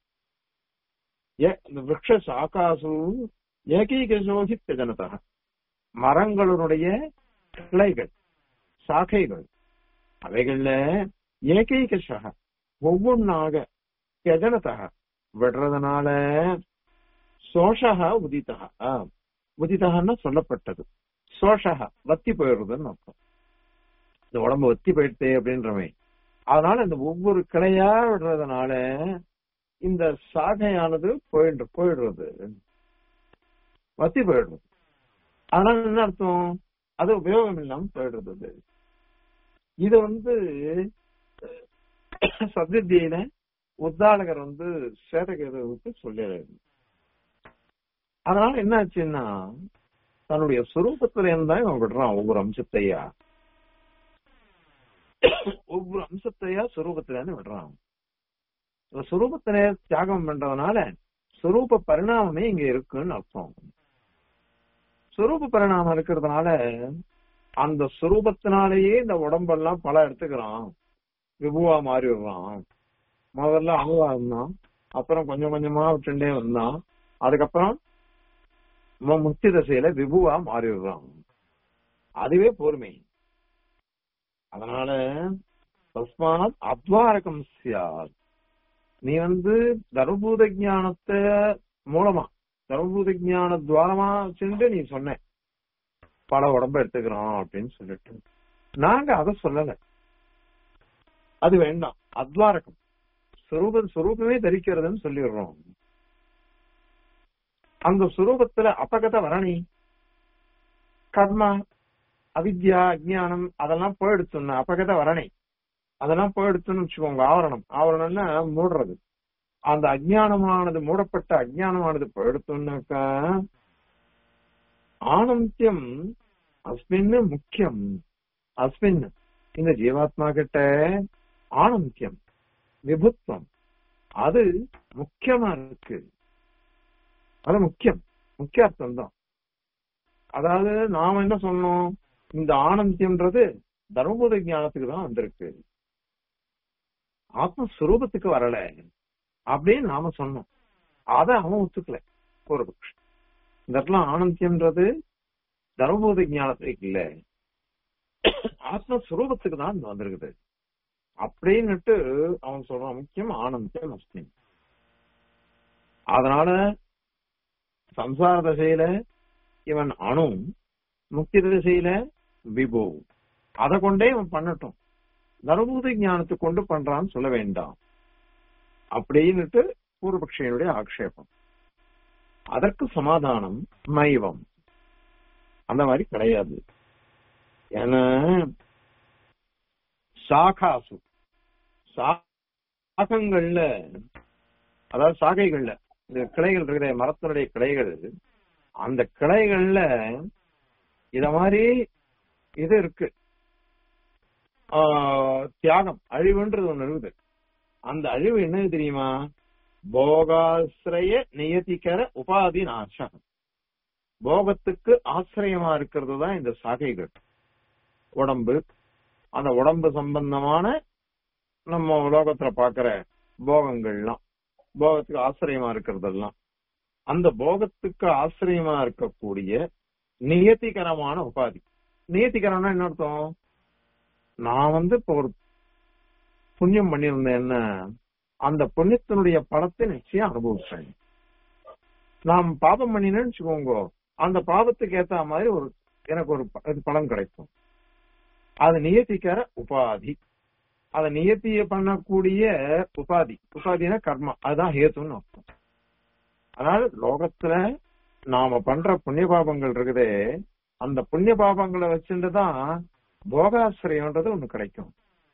இந்த விரக்ஷ சாக்காசு ஏகீக சோஹி தியஜனதா மரங்களுடைய கிளைகள் சாக்கைகள் அவைகள்ல ஏகைக சக ஒவ்வொன்னாக தியஜனதக விடுறதுனால சோஷக உதித்தக உதித்தகன்னா சொல்லப்பட்டது சோஷக வத்தி போயிடுறதுன்னு அர்த்தம் இந்த உடம்பு வத்தி போயிடுதே அப்படின்றமே அதனால இந்த ஒவ்வொரு கிளையா விடுறதுனால இந்த சாகையானது போயிடு போயிடுறது வத்தி போயிடுறது அதனால என்ன அர்த்தம் அது உபயோகம் இல்லாம போயிடுறது அது. இது வந்து சத்வித்தியில உத்தாளகர் வந்து சேதகேதுவுக்கு சொல்லிடுறாரு அதனால என்ன ஆச்சுன்னா தன்னுடைய சுரூபத்துல இருந்தா இவன் விடுறான் ஒவ்வொரு அம்சத்தையா ஒவ்வொரு அம்சத்தையா சுரூபத்துல இருந்து விடுறான் இவன் சுரூபத்தில தியாகம் பண்றதுனால சுரூப பரிணாமமே இங்க இருக்குன்னு அர்த்தம் சுரூப பரிணாமம் இருக்கிறதுனால அந்த சுரூபத்தினாலேயே இந்த உடம்பெல்லாம் பல எடுத்துக்கிறான் விபுவா மாறி விடுறான் முதல்ல அணுவா இருந்தான் அப்புறம் கொஞ்சம் கொஞ்சமா விட்டுட்டே வந்தான் அதுக்கப்புறம் மு- முக்தி தசையில விபுவா மாறிடுறான் அதுவே பொறுமை அதனால தஸ்மாத் அத்வாரகம் சியாத் நீ வந்து தர்மபூத ஞானத்தை மூலமா தர்மபூத ஞான துவாரமா சென்று நீ சொன்ன பல உடம்ப எடுத்துக்கிறோம் அப்படின்னு சொல்லிட்டு நாங்க அதை சொல்லல அது வேண்டாம் அத்வாரகம் சுரூப சுரூபமே தரிக்கிறதுன்னு சொல்லிடுறோம் அந்த சுரூபத்துல அபகத வரணி கர்மா அவித்யா அஜ்ஞானம் அதெல்லாம் போயிடுச்சுன்னா அபகத வரணை அதெல்லாம் போயிடுச்சுன்னு வச்சுக்கோங்க ஆவரணம் ஆவரணம்னா மூடுறது அந்த அஜ்ஞானமானது மூடப்பட்ட அஜ்ஞானமானது போயிடுச்சுன்னாக்கா ஆனந்தியம் அஸ்மின்னு முக்கியம் அஸ்மின் இந்த ஜீவாத்மா கிட்ட ஆனந்தியம் விபுத்வம் அது முக்கியமா இருக்கு அது முக்கியம் முக்கிய அர்த்தம் தான் அதாவது நாம என்ன சொன்னோம் இந்த ஆனந்தியம்ன்றது தர்மபூத ஞானத்துக்கு தான் வந்திருக்கு ஆத்மஸ்வரூபத்துக்கு வரல அப்படின்னு நாம சொன்னோம் அத அவன் ஒத்துக்கல பூர்வபக்ஷம் இந்த இடத்துல ஆனந்தியம்ன்றது தர்மபூத ஞானத்துக்கு இல்ல ஆத்மஸ்வரூபத்துக்கு தான் இது வந்திருக்குது அப்படின்னுட்டு அவன் சொல்றான் முக்கியம் ஆனந்தியம் அஸ்மி அதனால சம்சார தசையில இவன் அணு முக்தி திசையில விபு அதை கொண்டே இவன் பண்ணட்டும் தர்மபூத ஞானத்தை கொண்டு பண்றான்னு சொல்ல வேண்டாம் அப்படின்னுட்டு பூர்வபக்ஷியனுடைய ஆக்ஷேபம் அதற்கு சமாதானம் மைவம் அந்த மாதிரி கிடையாது ஏன்னா சாகாசு சாகங்கள்ல அதாவது சாகைகள்ல இந்த கிளைகள் இருக்கிற மரத்தினுடைய கிளைகள் அந்த கிளைகள்ல இத மாதிரி இது இருக்கு ஆஹ் தியாகம் அழிவுன்றது ஒண்ணு இருக்குது அந்த அழிவு என்னது தெரியுமா போகாசிரய நியதிக்கர உபாதி நாசம் போகத்துக்கு ஆசிரியமா இருக்கிறது தான் இந்த சாகைகள் உடம்பு அந்த உடம்பு சம்பந்தமான நம்ம உலோகத்துல பாக்குற போகங்கள்லாம் போகத்துக்கு ஆசிரியமா இருக்கிறதெல்லாம் அந்த போகத்துக்கு ஆசிரியமா இருக்கக்கூடிய நியத்திகரமான உபாதி நியத்திகரம்னா என்ன அர்த்தம் நான் வந்து இப்போ ஒரு புண்ணியம் பண்ணியிருந்தேன் என்ன அந்த புண்ணியத்தினுடைய பலத்தை நிச்சயம் அனுபவிச்சேன் நாம் பாபம் பண்ணினேன்னு வச்சுக்கோங்க அந்த பாவத்துக்கு ஏத்த மாதிரி ஒரு எனக்கு ஒரு ப- இது பலன் கிடைக்கும் அது நியத்திக்கிற உபாதி அத நியத்திய பண்ணக்கூடிய உபாதி உபாதினா கர்மா அதுதான் ஹேத்துன்னு அர்த்தம் அதாவது லோகத்துல நாம பண்ற புண்ணிய பாபங்கள் இருக்குதே அந்த புண்ணிய பாபங்களை வச்சுட்டு தான் போகாசிரியன்றது ஒண்ணு கிடைக்கும்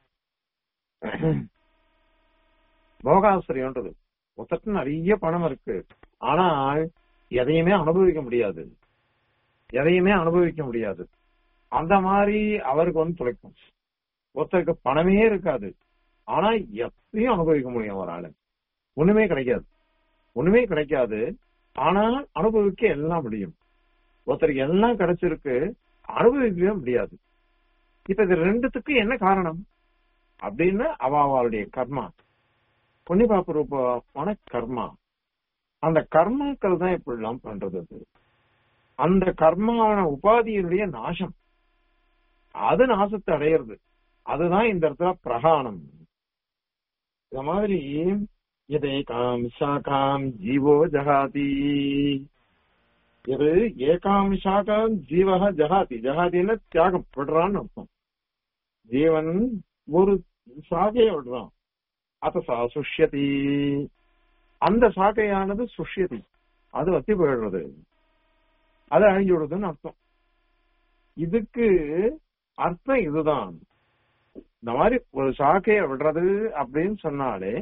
போகாசிரியன்றது ஒருத்தருக்கு நிறைய பணம் இருக்கு ஆனால் எதையுமே அனுபவிக்க முடியாது எதையுமே அனுபவிக்க முடியாது அந்த மாதிரி அவருக்கு வந்து துளைக்கும் ஒருத்தருக்கு பணமே இருக்காது ஆனா எத்தையும் அனுபவிக்க முடியும் ஒரு ஆளு ஒண்ணுமே கிடைக்காது ஒண்ணுமே கிடைக்காது ஆனால் அனுபவிக்க எல்லாம் முடியும் ஒருத்தருக்கு எல்லாம் கிடைச்சிருக்கு அனுபவிக்கவே முடியாது இப்ப இது ரெண்டுத்துக்கு என்ன காரணம் அப்படின்னு அவ அவளுடைய கர்மா புண்ணியபாப ரூபமான கர்மா அந்த கர்மாக்கள் தான் இப்படி எல்லாம் பண்றது அது. அந்த கர்மாவான உபாதியினுடைய நாசம் அது நாசத்தை அடையிறது அதுதான் இந்த இடத்துல பிரகாணம் இந்த மாதிரி இதை காம் சாகாம் ஜீவோ ஜகாதி இது ஏகாம் சாகாம் ஜீவக ஜகாதி ஜகாதின்னு தியாகம் விடுறான்னு அர்த்தம் ஜீவன் ஒரு சாகையை விடுறான் அத சா சுஷ்யதி அந்த சாக்கையானது சுஷ்யதி அது வத்தி போயிடுறது அது அழிஞ்சு விடுறதுன்னு அர்த்தம் இதுக்கு அர்த்தம் இதுதான் இந்த மாதிரி ஒரு சாக்கைய விடுறது அப்படின்னு சொன்னாலே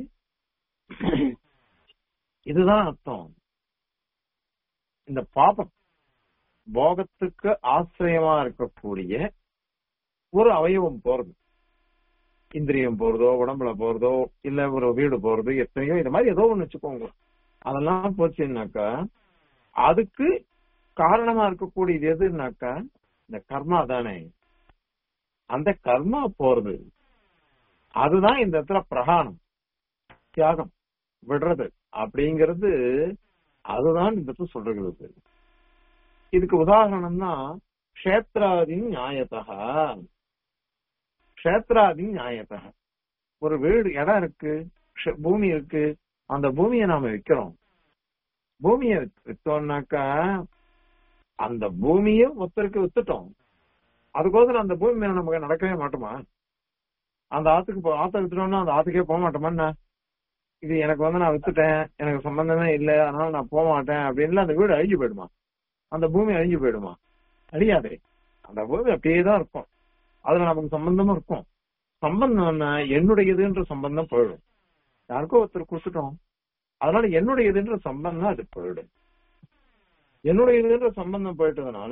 இதுதான் அர்த்தம் இந்த பாபம் போகத்துக்கு ஆசிரியமா இருக்கக்கூடிய ஒரு அவயவம் போறது இந்திரியம் போறதோ உடம்புல போறதோ இல்ல ஒரு வீடு போறது எத்தனையோ இந்த மாதிரி ஏதோ ஒண்ணு வச்சுக்கோங்க அதெல்லாம் போச்சுன்னாக்கா அதுக்கு காரணமா இருக்கக்கூடியது எதுனாக்கா இந்த கர்மா தானே அந்த கர்மா போறது அதுதான் இந்த இடத்துல பிரகாணம் தியாகம் விடுறது அப்படிங்கிறது அதுதான் இந்த இடத்துல சொல்றது இதுக்கு உதாரணம் தான் கஷேத்ராதி நியாயத்தா கஷேத்ராதி நியாயத்தா ஒரு வீடு இடம் இருக்கு க்ஷ- பூமி இருக்கு அந்த பூமியை நாம விக்கிறோம் பூமியை வித்தோம்னாக்கா அந்த பூமியை ஒருத்தருக்கு வித்துட்டோம் அதுக்கோசரம் அந்த பூமி மேல நமக்கு நடக்கவே மாட்டோமா அந்த ஆத்துக்கு போ ஆத்த வித்துட்டோம்னா அந்த ஆத்துக்கே போக மாட்டோமா இது எனக்கு வந்து நான் வித்துட்டேன் எனக்கு சம்பந்தமே இல்லை அதனால நான் போக மாட்டேன் அப்படின்ல அந்த வீடு அழிஞ்சு போயிடுமா அந்த பூமி அழிஞ்சு போயிடுமா அழியாதே அந்த பூமி அப்படியே தான் இருக்கும் அதுல நமக்கு சம்பந்தமும் இருக்கும் சம்பந்தம் என்ன என்னுடையதுன்ற சம்பந்தம் போயிடும் யாருக்கோ ஒருத்தர் கொடுத்துட்டோம் அதனால என்னுடையதுன்ற சம்பந்தம் அது போயிடும் என்னுடையதுன்ற சம்பந்தம் போயிட்டதுனால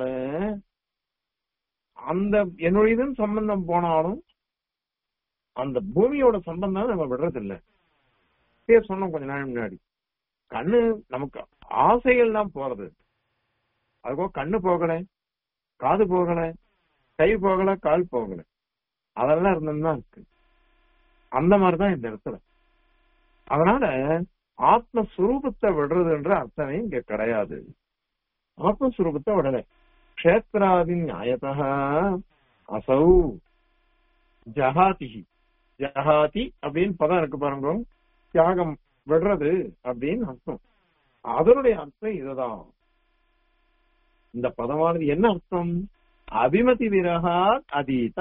அந்த என்னுடையதுன்னு சம்பந்தம் போனாலும் அந்த பூமியோட சம்பந்தம் நம்ம விடுறது இல்ல பேர் சொன்னோம் கொஞ்ச நாள் முன்னாடி கண்ணு நமக்கு ஆசைகள் தான் போறது அதுக்கோ கண்ணு போகல காது போகல கை போகல கால் போகல அதெல்லாம் இருந்ததுதான் இருக்கு அந்த மாதிரிதான் இந்த இடத்துல அதனால ஆத்மஸ்வரூபத்தை விடுறதுன்ற அர்த்தமே இங்க கிடையாது ஆத்மஸ்வரூபத்தை விடல கஷேத்ராதி நியாயத்தா அசௌ ஜஹாதி ஜஹாதி அப்படின்னு பதம் இருக்கு பாருங்க தியாகம் விடுறது அப்படின்னு அர்த்தம் அதனுடைய அர்த்தம் இதுதான் இந்த பதமானது என்ன அர்த்தம் அபிமதி விரகா அதீத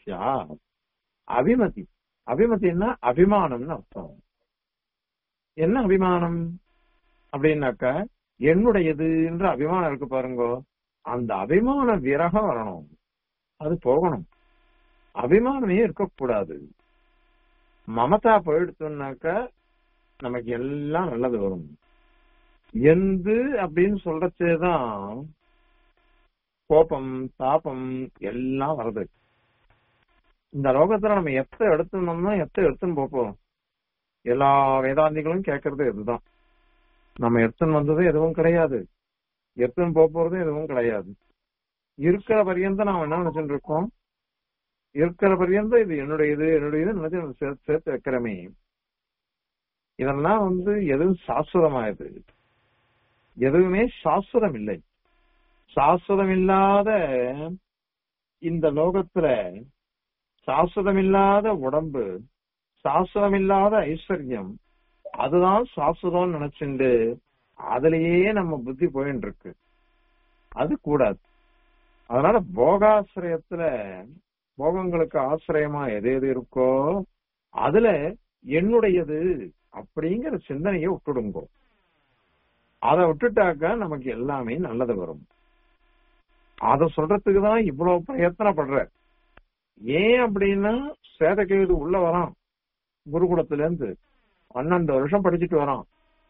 அபிமதி அபிமதினா அபிமானம்னு அர்த்தம் என்ன அபிமானம் அப்படின்னாக்கா என்னுடையதுன்ற அபிமானம் இருக்கு பாருங்க அந்த அபிமான விரகம் வரணும் அது போகணும் அபிமானமே இருக்கக்கூடாது மமதா போயிடுத்தோம்னாக்கா நமக்கு எல்லாம் நல்லது வரும் எந்து அப்படின்னு சொல்றச்சேதான் கோபம் தாபம் எல்லாம் வருது இந்த லோகத்துல நம்ம எத்த எடுத்துனோம்னா எத்த எடுத்துன்னு போப்போம் எல்லா வேதாந்திகளும் கேட்கறது இதுதான் நம்ம எடுத்துன்னு வந்தது எதுவும் கிடையாது எடுத்துன்னு போக போறது எதுவும் கிடையாது இருக்கிற பரியந்தம் நாம என்ன நினைச்சுட்டு இருக்கோம் இருக்கிற பரியந்தம் இது என்னுடைய இது என்னுடைய இது நினைச்சு நம்ம சேர்த்து சேர்த்து வைக்கிறமே இதெல்லாம் வந்து எதுவும் சாஸ்வதமாயது எதுவுமே சாஸ்வதம் இல்லை சாஸ்வதம் இல்லாத இந்த லோகத்துல சாஸ்வதம் இல்லாத உடம்பு சாஸ்வதம் இல்லாத ஐஸ்வர்யம் அதுதான் சாஸ்வதம் நினைச்சுண்டு அதுலயே நம்ம புத்தி போயின்னு இருக்கு அது கூடாது அதனால போகாசிரியத்துல போகங்களுக்கு ஆசிரியமா எது எது இருக்கோ அதுல என்னுடையது அப்படிங்கிற சிந்தனையை விட்டுடுங்கோ அதை விட்டுட்டாக்கா நமக்கு எல்லாமே நல்லது வரும் அத சொல்றதுக்கு தான் இவ்வளவு பிரயத்தனப்படுற ஏன் அப்படின்னா சேதகேது உள்ள வரான் குருகுலத்துல இருந்து பன்னெண்டு வருஷம் படிச்சுட்டு வரான்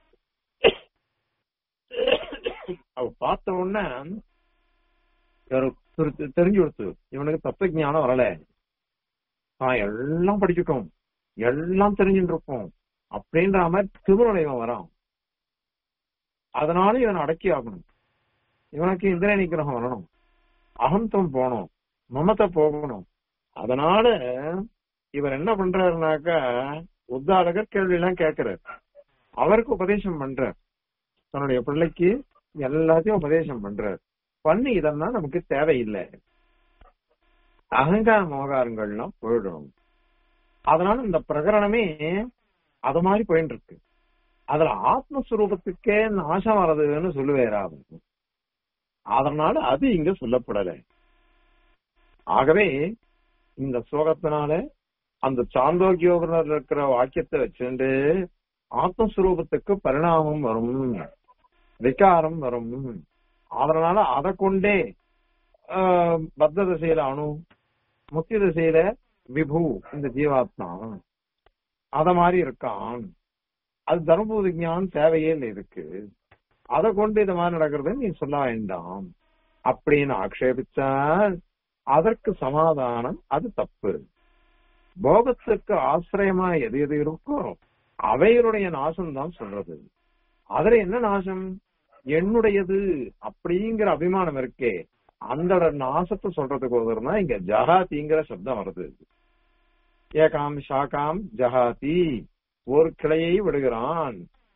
அவ பார்த்த உடனே ஒரு திரு- தெரிஞ்சு கொடுத்து இவனுக்கு தத்துவ ஞானம் வரல நான் எல்லாம் படிச்சுட்டோம் எல்லாம் தெரிஞ்சுட்டு இருப்போம் அப்படின்ற மாதிரி திருமணம் இவன் வரான் அதனால இவன் அடக்கி ஆகணும் இவனுக்கு இந்திர நிகிரகம் வரணும் அகந்தம் போகணும் மமத்தை போகணும் அதனால இவர் என்ன பண்றாருனாக்கா உத்தாரகர் கேள்வி எல்லாம் கேட்கிறார் அவருக்கு உபதேசம் பண்றார் தன்னுடைய பிள்ளைக்கு எல்லாத்தையும் உபதேசம் பண்றார் பண்ணி இதெல்லாம் நமக்கு தேவையில்லை அகங்கார மோகாரங்கள்லாம் போயிடும் அதனால இந்த பிரகரணமே அது மாதிரி போயிட்டு இருக்கு அதுல ஆத்மஸ்வரூபத்துக்கே நாசம் வர்றதுன்னு சொல்லுவேரா அதனால அது இங்க சொல்லப்படலை ஆகவே இந்த ஸ்லோகத்தினால அந்த சாந்தோக்கியோபுரர் இருக்கிற வாக்கியத்தை வச்சுண்டு ஆத்மஸ்வரூபத்துக்கு பரிணாமம் வரும் விகாரம் வரும் அதனால அதை கொண்டே ஆஹ், பத்த திசையில அணு முக்கிய திசையில விபு இந்த ஜீவாத்மா அத மாதிரி இருக்கான் அது தர்மபூத ஞானம் தேவையே இல்லை இதுக்கு அதை கொண்டு இது மாதிரி நடக்கிறது நீ சொல்ல வேண்டாம் அப்படின்னு ஆக்ஷேபிச்சால் அதற்கு சமாதானம் அது தப்பு போகத்துக்கு ஆசிரியமா எது எது இருக்கோ அவைகளுடைய நாசம் தான் சொல்றது அதுல என்ன நாசம் என்னுடையது அப்படிங்கிற அபிமானம் இருக்கே அந்த நாசத்தை சொல்றதுக்கு உதவுனா இங்க ஜகாதிங்கிற சப்தம் வருது ஏகாம் ஷாகாம் ஜகாதி ஒரு கிளையை விடுகிறான்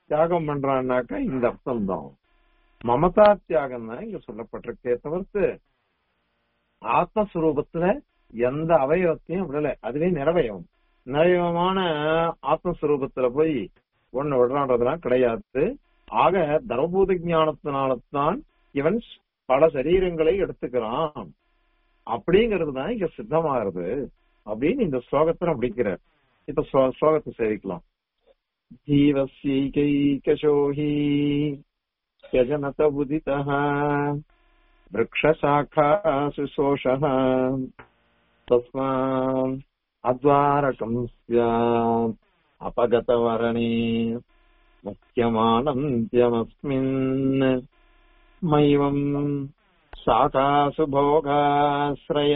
தியாகம் பண்றான்னாக்கா இந்த அர்த்தம் தான் மமதா தியாகம் தான் இங்க சொல்லப்பட்டிருக்கே தவிர்த்து ஆத்மஸ்வரூபத்துல எந்த அவயவத்தையும் விடல அதுவே நிறவயம் நிறைவமான ஆத்மஸ்வரூபத்துல போய் ஒண்ணு விடுறான்றதுலாம் கிடையாது ஆக தர்மபூத ஞானத்தினால்தான் இவன் பல சரீரங்களை எடுத்துக்கிறான் அப்படிங்கிறது தான் இங்க சித்தமாகிறது அப்படின்னு இந்த ஸ்லோகத்தை முடிக்கிறார் இப்ப ஸ்லோ- ஸ்லோகத்தை சேவிக்கலாம் ஜீவஸ்யைகைகசோஹி யஜனத உதிதः वृक्षशाखासु शोषः तस्मात् अद्वारकम् स्यात् अपगतवरणे मुख्यमानन्त्यमस्मिन् मैवम् शाखासु भोगाश्रय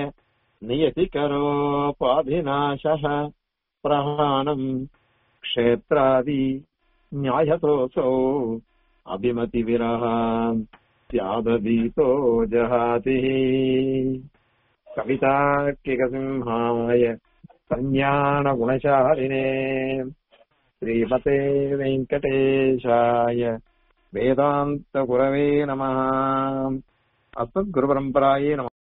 नियतिकरोपाधिनाशः प्रहाणम् क्षेत्रादि न्यायतोऽसौ अभिमतिविरह स्यादधीतो जहाति कवितार्किकसिंहाय कल्याणगुणशालिने श्रीमते वेङ्कटेशाय वेदान्तगुरवे नमः अस्मद्गुरुपरम्परायै नमः